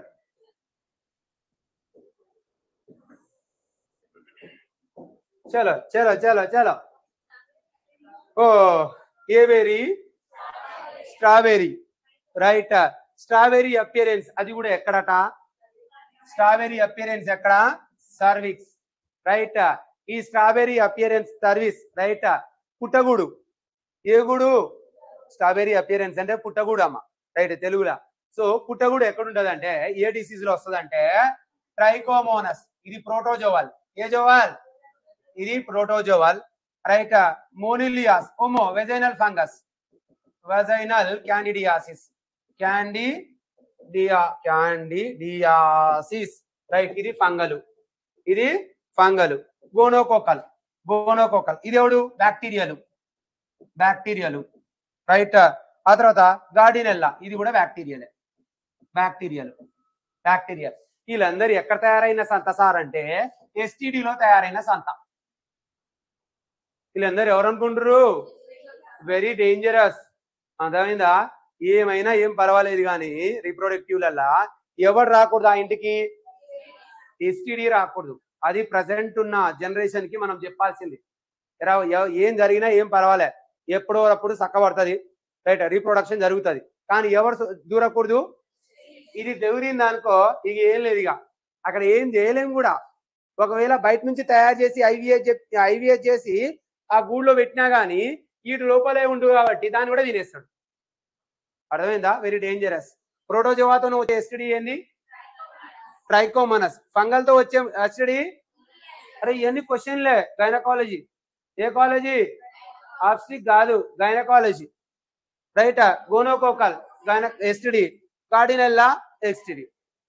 చలో చలో చలో చలో ఓ ఏ berry strawberry right strawberry appearance అది కూడా ఎక్కడట స్ట్రాబెరీ అపియరెన్స్ ఎక్కడ సర్విక్స్ రైట్ ఈ స్ట్రాబెరీ అపియరెన్స్ సర్వీస్ రైట్ పుట్టగూడు ఏ గూడు స్ట్రాబెరీ అపియరెన్స్ అంటే పుట్టగూడు అమ్మ రైట్ తెలుగులో సో పుట్టగూడు ఎక్కడ ఉంటది అంటే ఏ డిసీజ్ లో వస్తుంది అంటే ట్రైకోమోనస్ ఇది ప్రోటోజోవల్ ఏ జోవల్ ఇది ప్రోటోజోవల్ రైట్ మోనిలియాస్ ఓమో vaginal fungus vaginal candidiasis candidiasis candidiasis right ఇది ఫంగలు ఇది ఫంగలు గోనోకోకల్ గోనోకోకల్ ఇది ఎవడు బ్యాక్టీరియాలు బ్యాక్టీరియాలు రైట్ ఆ తర్వాత గార్డినెల్లా ఇది కూడా బ్యాక్టీరియాలే బ్యాక్టీరియాలు బ్యాక్టీరియా వీళ్ళందరూ ఎక్కడ తయారైన సంత సార్ అంటే STD లో తయారైన సంత వీళ్ళందరూ ఎవరు అనుకుంటారు వెరీ డేంజరస్ అర్థమైందా ఏమైనా ఏం పర్వాలేదు కానీ రీప్రొడక్టివ్లల్లా ఎవరు రాకూడదు ఆ ఇంటికి ఎస్టిడి రాకూడదు అది ప్రజెంట్ ఉన్న జనరేషన్ కి మనం చెప్పాల్సింది ఎరా ఎవ- ఏం జరిగినా ఏం పర్వాలే ఎప్పుడో అప్పుడు చక్కబడుతుంది రైట్ రీప్రొడక్షన్ జరుగుతుంది కానీ ఎవరు స- దూరకూడదు ఇది దూరింది అనుకో ఇక ఏం లేదు ఇక అక్కడ ఏం చేయలేం కూడా ఒకవేళ బయట నుంచి తయారు చేసి ఐవీఎస్ ఐవీఎస్ చేసి ఆ గూడులో పెట్టినా గానీ వీటి లోపలే ఉండు కాబట్టి దాన్ని కూడా తినేస్తాడు అర్థమైందా వెరీ డేంజరస్ ప్రోటోజోవాతో వచ్చే ఎస్టిడి ఏంది ట్రైకోమనస్ ఫంగల్ తో వచ్చే ఎస్టిడి అరే ఇవన్నీ క్వశ్చన్లే గైనకాలజీ ఏ కాలేజీ ఆప్స్టిక్ కాదు గైనకాలజీ రైట్ గోనోకోకల్ గైన ఎస్టిడి కార్డినెల్లా ఎస్టిడి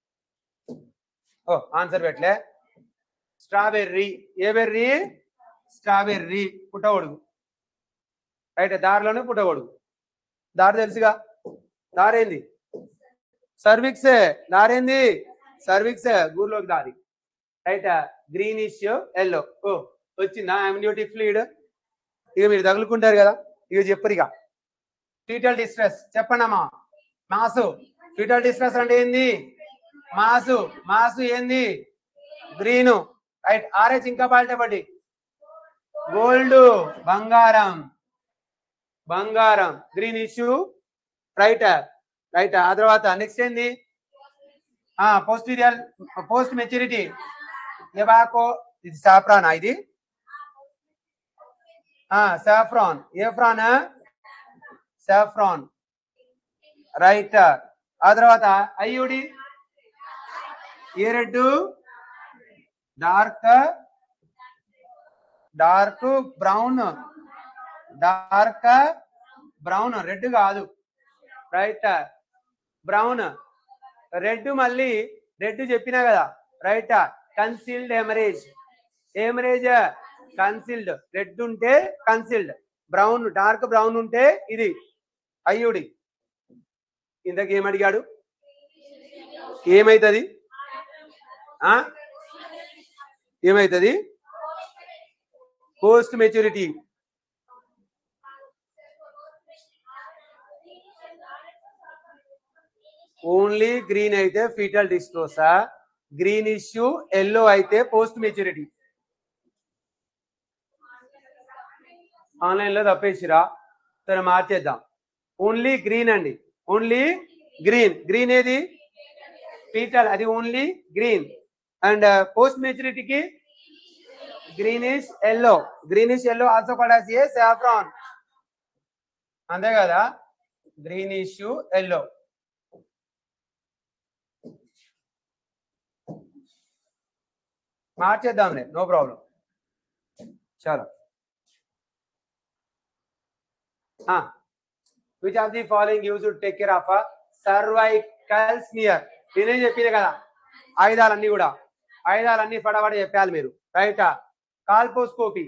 ఓ ఆన్సర్ పెట్టలే స్ట్రాబెర్రీ ఏ బెర్రీ స్ట్రాబెర్రీ పుట్టగొడుగు రైట్ దారిలోనే పుట్టగొడుగు దారి తెలుసుగా దారేంది సర్విక్స్ దారేంది సర్విక్స్ గూర్లోకి దారి రైట్ గ్రీనిష్ ఎల్లో ఓ వచ్చిందా అమ్యూనిటీ ఫ్లూయిడ్ ఇక మీరు తగులుకుంటారు కదా ఇక చెప్పరు ఇక ఫీటల్ డిస్ట్రెస్ చెప్పండి అమ్మా మాసు ఫీటల్ డిస్ట్రెస్ అంటే ఏంది మాసు మాసు ఏంది గ్రీను రైట్ ఆర్హెచ్ ఇంకా పాల్టపడి గోల్డ్ బంగారం బంగారం గ్రీన్ ఇష్యూ రైట్ రైట్ ఆ తర్వాత నెక్స్ట్ ఏంది పోస్టీరియల్ పోస్ట్ మెచ్యూరిటీ ఎబాకో ఇది సాఫ్రానా ఇది సాఫ్రాన్ ఏఫ్రాన్ సాఫ్రాన్ రైట్ ఆ తర్వాత అయ్యుడి ఏ red dark dark brown dark brown red కాదు రైట్ బ్రౌన్ రెడ్ మళ్ళీ రెడ్ చెప్పినా కదా right concealed haemorrhage haemorrhage concealed red ఉంటే కన్సీల్డ్ బ్రౌన్ డార్క్ బ్రౌన్ ఉంటే ఇది అయ్యుడి ఇంతకు ఏం అడిగాడు ఏమైతుంది ఆ ఏమైతుంది పోస్ట్ మెచ్యూరిటీ ఓన్లీ గ్రీన్ అయితే fetal distress green issue yellow అయితే పోస్ట్ మెచ్యూరిటీ ఆన్లైన్ లో తప్పేసిరా సరే మార్చేద్దాం ఓన్లీ గ్రీన్ అండి ఓన్లీ గ్రీన్ గ్రీన్ ఏది ఫీటల్ అది ఓన్లీ గ్రీన్ అండ్ పోస్ట్ మెచ్యూరిటీకి greenish yellow greenish yellow also called a saffron అంతే కదా గ్రీనిష్ ఎల్లో మార్చేద్దాంలే నో ప్రాబ్లం చలో which of the following use take care of cervical smear నేనేం చెప్పింది కదా ఆయుధాలన్నీ కూడా ఆయుధాలన్నీ పడబడ చెప్పాలి మీరు రైట్ కాల్పోస్కోపీ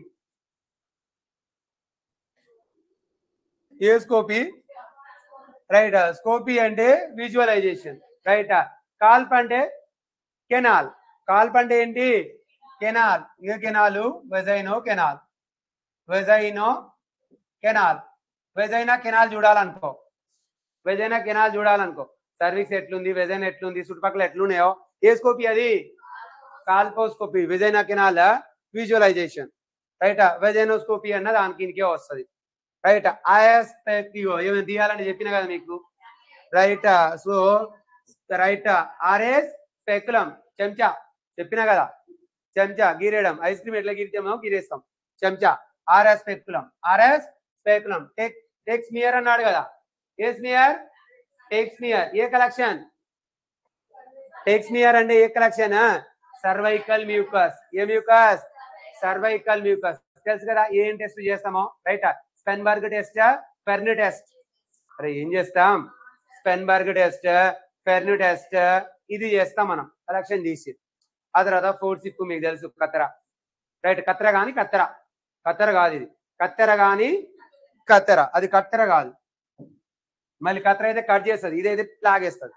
ఏ స్కోపీ రైట్ స్కోపీ అంటే విజువలైజేషన్ రైట్ కాల్ప్ అంటే కెనాల్ కాల్ప్ అంటే ఏంటి కెనాల్ ఏ canal vagino canal vagino canal vagina canal చూడాలనుకో వెజైనా కెనాల్ చూడాలనుకో సర్వీస్ ఎట్లుంది వెజైన్ ఎట్లుంది చుట్టుపక్కల ఎట్లున్నాయో ఏ స్కోపీ అది colposcopy vagina canal visualisation right vaginoscopy అన్న దానికి ఇంకే వస్తుంది రైట్ ఆయాస్పెక్టివ్ ఏమైనా తీయాలని చెప్పిన కదా మీకు right so right Ayre's speculum చెంచా చెప్పిన కదా చెంచా గీరేయడం ఐస్ క్రీమ్ ఎట్లా గీరితేమో గీరేస్తాం చెంచా Ayre's speculum Ayre's speculum take take smear అన్నాడు కదా ఏ స్మియర్ టెక్స్ మియర్ ఏ కలెక్షన్ టెక్స్ మియర్ అంటే ఏ కలెక్షన్ సర్వైకల్ మ్యూకస్ ఏ మ్యూకస్ సర్వైకల్ మ్యూకస్ తెలుసు కదా ఏం టెస్ట్ చేస్తామో right spinnbarkeit test fern test అరే ఏం చేస్తాం స్పెన్బర్గ్ టెస్ట్ ఫెర్ను టెస్ట్ ఇది చేస్తాం మనం కలెక్షన్ తీసి ఆ తర్వాత ఫోర్ సిప్ మీకు తెలుసు కత్తెర రైట్ కత్తెర కానీ కత్తెర కత్తెర కాదు ఇది కత్తెర కానీ కత్తెర అది కత్తెర కాదు మళ్ళీ కత్తెర అయితే కట్ చేస్తుంది ఇదైతే లాగేస్తుంది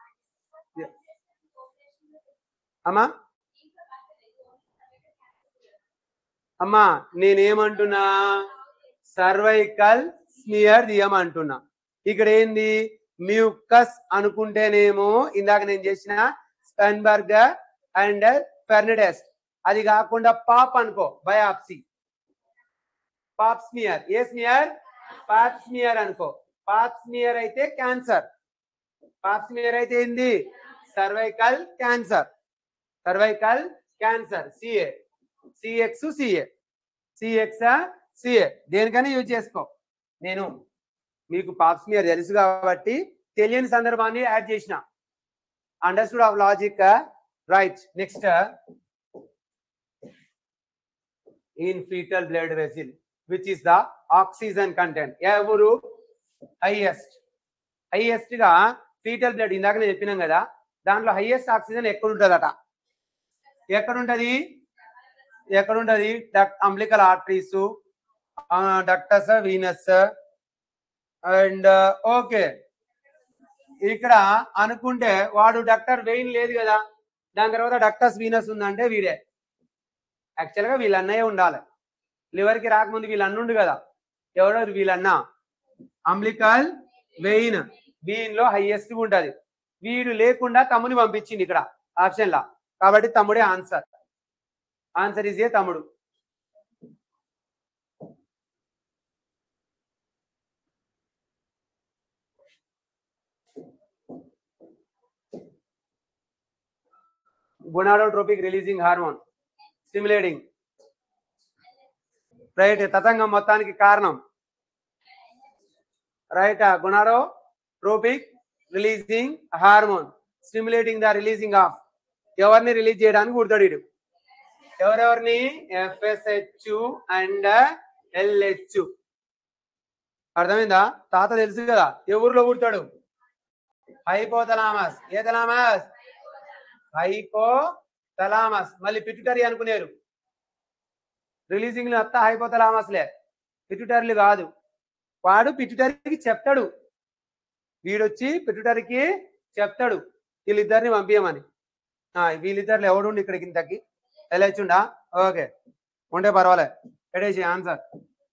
అమ్మా అమ్మా నేనేమంటున్నా సర్వైకల్ స్మియర్ తీయమంటున్నా ఇక్కడ ఏంది మ్యూకస్ అనుకుంటేనేమో ఇందాక నేను చేసిన స్పెన్బర్గర్ అండ్ ఫెర్నిడెస్ట్ అది కాకుండా పాప్ అనుకో బయాప్సీ పాప్ స్మియర్ ఏ స్మియర్ పాప్ స్మియర్ అనుకో పాప్ స్మియర్ అయితే క్యాన్సర్ పాప్ స్మియర్ అయితే ఏంది cervical cancer cervical cancer CA CX CA CX CA దేనికైనా యూజ్ చేసుకో నేను మీకు పాప్ స్మియర్ తెలుసు కాబట్టి తెలియని సందర్భాన్ని యాడ్ చేసిన understood of logic right next in fetal blood vessel which is the oxygen content ఎవరు హైయెస్ట్ హైయెస్ట్ గా ఫీటల్ బ్లడ్ ఇందాక నేను చెప్పినాం కదా దాంట్లో హైయెస్ట్ ఆక్సిజన్ ఎక్కడ ఉంటుందట ఎక్కడ ఉంటది ఎక్కడ ఉంటది umbilical arteries ductus venosus and okay ఇక్కడ అనుకుంటే వాడు డాక్టర్ వెయిన్ లేదు కదా దాని తర్వాత డక్టస్ వీనస్ ఉందంటే వీడే యాక్చువల్ గా వీళ్ళన్నయ్య ఉండాలి లివర్ కి రాకముందు వీళ్ళన్నుండు కదా ఎవడో వీళ్ళన్నా అంబ్లికల్ వెయిన్ వీన్ లో హైయెస్ట్ ఉంటది వీడు లేకుండా తమ్ముని పంపించింది ఇక్కడ ఆప్షన్ లా కాబట్టి తమ్ముడే ఆన్సర్ ఆన్సర్ ఇస్ ఏ తమ్ముడు gonadotropic releasing hormone stimulating right తతంగం మొత్తానికి కారణం right gonadotropic releasing hormone stimulating the releasing of ఎవరిని రిలీజ్ చేయడానికి కుడతాడు వీడు ఎవరెవరిని ఎఫ్ఎస్హెచ్ అండ్ ఎల్హెచ్ అర్థమైందా తాత తెలుసు కదా ఏ ఊర్లో పుడతాడు హైపోతలామస్ ఏ తలామస్ హైపో తలామస్ మళ్ళీ పిట్యూటరీ అనుకునేరు రిలీజింగ్ లో అంతా హైపోతలామస్లే పిట్యూటరీలు కాదు వాడు పిట్యూటరీకి చెప్తాడు వీడొచ్చి పిట్యూటరీకి చెప్తాడు వీళ్ళిద్దరిని పంపించమని ఆ, వీళ్ళిద్దరిలో ఎవడుండి ఇక్కడికి ఇంతకి వెళ్ళొచ్చుండా ఓకే ఉంటే పర్వాలే పెట్టేసి ఆన్సర్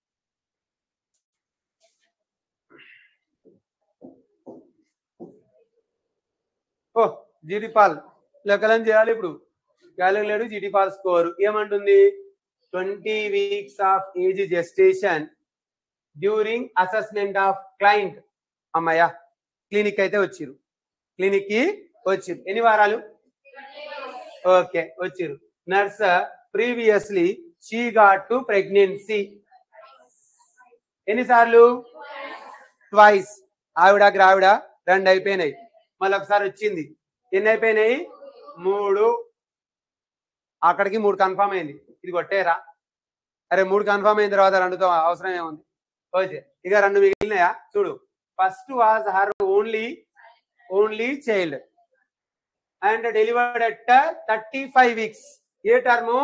ఓ జీటీ పాల్ లెక్కలని చేయాలి ఇప్పుడు క్యాలిక్యులేట్ జీటీ పాల్ స్కోర్ ఏమంటుంది twenty weeks of age gestation during assessment of client అమ్మయ్య క్లినిక్ అయితే వచ్చిరు క్లినిక్ కి వచ్చిరు ఎన్ని వారాలు ఓకే వచ్చిరు nurse previously she got two pregnancy ఎన్నిసార్లు ట్వైస్ ఆవిడ గ్రావిడ రెండు అయిపోయినాయి మళ్ళీ ఒకసారి వచ్చింది ఎన్ని అయిపోయినాయి మూడు అక్కడికి మూడు కన్ఫర్మ్ అయింది ఇది కొట్టేరా అరే మూడు కన్ఫర్మ్ అయిన తర్వాత రెండుతో అవసరం ఏముంది ఓకే ఇక రెండు మిగిలినాయా చూడు first was her only only child and delivered at thirty five weeks ఏ టర్ము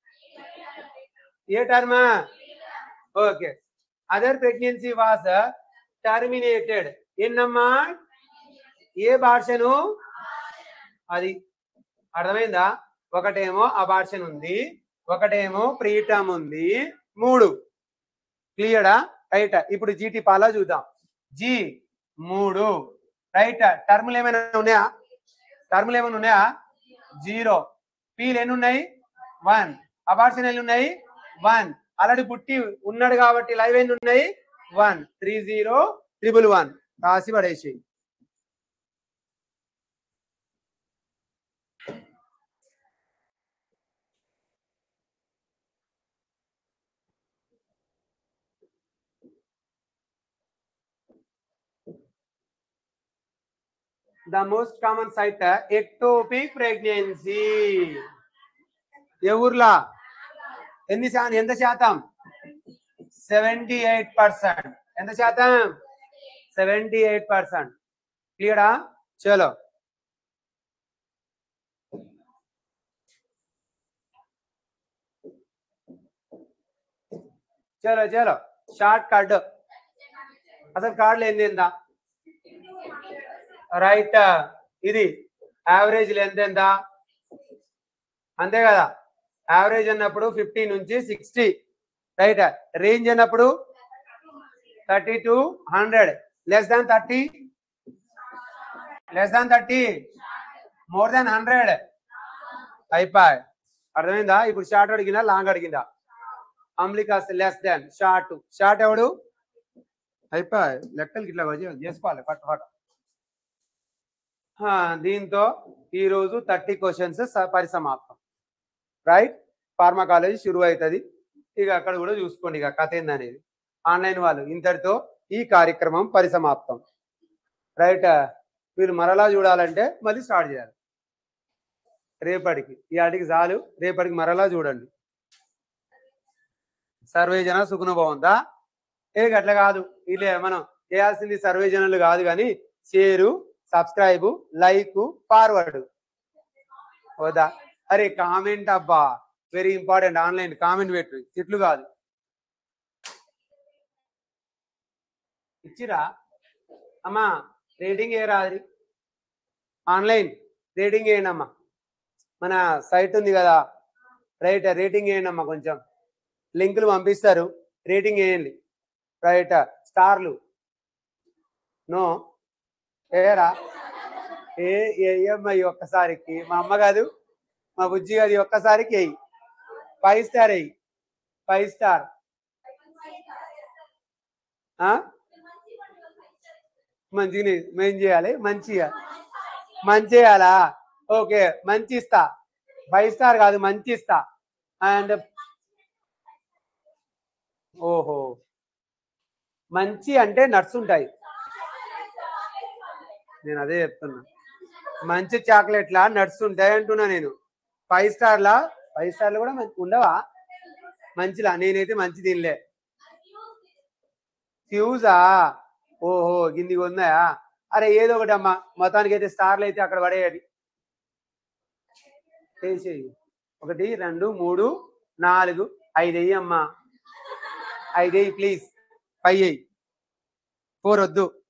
ఏ term okay other pregnancy was terminated ఎన్నమ్మా ఏ భాషను అది అర్థమైందా ఒకటేమో అబార్షన్ ఉంది ఒకటేమో ప్రీటమ్ ఉంది మూడు క్లియరా రైట్ ఇప్పుడు జీటీ పాలా చూద్దాం జీ మూడు రైట్ టర్ములు ఏమైనా ఉన్నాయా టర్ములు ఏమైనా ఉన్నాయా జీరో పీలు ఎన్ని ఉన్నాయి వన్ అబార్షన్ ఎన్ని ఉన్నాయి వన్ ఆల్రెడీ పుట్టి ఉన్నాడు కాబట్టి లైవ్ ఎన్ని ఉన్నాయి one three zero triple one రాసి పడేసి the most common site ectopic pregnancy ఏ ఊర్లా ఎన్ని శా ఎంత శాతం సెవెంటీ ఎయిట్ పర్సెంట్ ఎంత శాతం సెవెంటీ ఎయిట్ పర్సెంట్ క్లియరా చలో చలో చలో షార్ట్ కట్ అసలు కార్డులు ఏంది ఎంత రైట్ ఇది యావరేజ్ లెంత్ ఎంత అంతే కదా యావరేజ్ అన్నప్పుడు ఫిఫ్టీ నుంచి సిక్స్టీ రైట్ రేంజ్ అన్నప్పుడు thirty to hundred less than thirty less than thirty more than hundred అయిపోయి అర్థమైందా ఇప్పుడు షార్ట్ అడిగిందా లాంగ్ అడిగిందా అమ్లికా లెస్ దాన్ షార్ట్ షార్ట్ ఎవడు అయిపోయి లెక్కలకి ఇట్లా వచ్చి- చేసుకోవాలి పట్టు పట్టు ఆ, దీంతో ఈ రోజు థర్టీ క్వశ్చన్స్ పరిసమాప్తం రైట్ ఫార్మా కాలేజ్ షురు అవుతుంది ఇక అక్కడ కూడా చూసుకోండి ఇక కథ ఏందనేది ఆన్లైన్ వాళ్ళు ఇంతటితో ఈ కార్యక్రమం పరిసమాప్తం రైట్ మీరు మరలా చూడాలంటే మళ్ళీ స్టార్ట్ చేయాలి రేపటికి ఈ ఆటికి చాలు రేపటికి మరలా చూడండి సర్వే జన సుఖన బాగుందా ఏ గట్ల కాదు ఇలే మనం చేయాల్సింది సర్వే జనులు కాదు కానీ షేరు సబ్స్క్రైబ్ లైక్ ఫార్వర్డ్ వద్దా అరే కామెంట్ అబ్బా వెరీ ఇంపార్టెంట్ ఆన్లైన్ కామెంట్ పెట్టు తిట్లు కాదు ఇచ్చిరా అమ్మా రేటింగ్ ఏ రాదు ఆన్లైన్ రేటింగ్ వేయండి అమ్మా మన సైట్ ఉంది కదా రైట్ రేటింగ్ వేయండి అమ్మా కొంచెం లింకులు పంపిస్తారు రేటింగ్ వేయండి రైట్ స్టార్లు నో ఏరా ఏ ఏయమ్మా ఈ ఒక్కసారికి మా అమ్మ కాదు మా బుజ్జి కాదు ఈ ఒక్కసారికి వెయ్యి ఫైవ్ స్టార్ వెయ్యి ఫైవ్ స్టార్ మంచిగా మేం చేయాలి మంచిగా మంచి చేయాలా ఓకే మంచి ఇస్తా ఫైవ్ స్టార్ కాదు మంచి ఇస్తా అండ్ ఓహో మంచి అంటే నట్స్ ఉంటాయి నేను అదే చెప్తున్నా మంచి చాక్లెట్లా నట్స్ ఉంటాయి అంటున్నా నేను ఫైవ్ స్టార్లా ఫైవ్ స్టార్లు కూడా మంచి ఉండవా మంచిలా నేనైతే మంచి తినలే ఫ్యూజా ఓహో గిన్ని ఉన్నాయా అరే ఏదో ఒకటి అమ్మా మొత్తానికి అయితే స్టార్లు అయితే అక్కడ పడేయాలి వేసేయి ఒకటి రెండు మూడు నాలుగు ఐదు వెయ్యి అమ్మా ఐదు వెయ్యి ప్లీజ్ ఫైవ్ వెయ్యి ఫోర్ వద్దు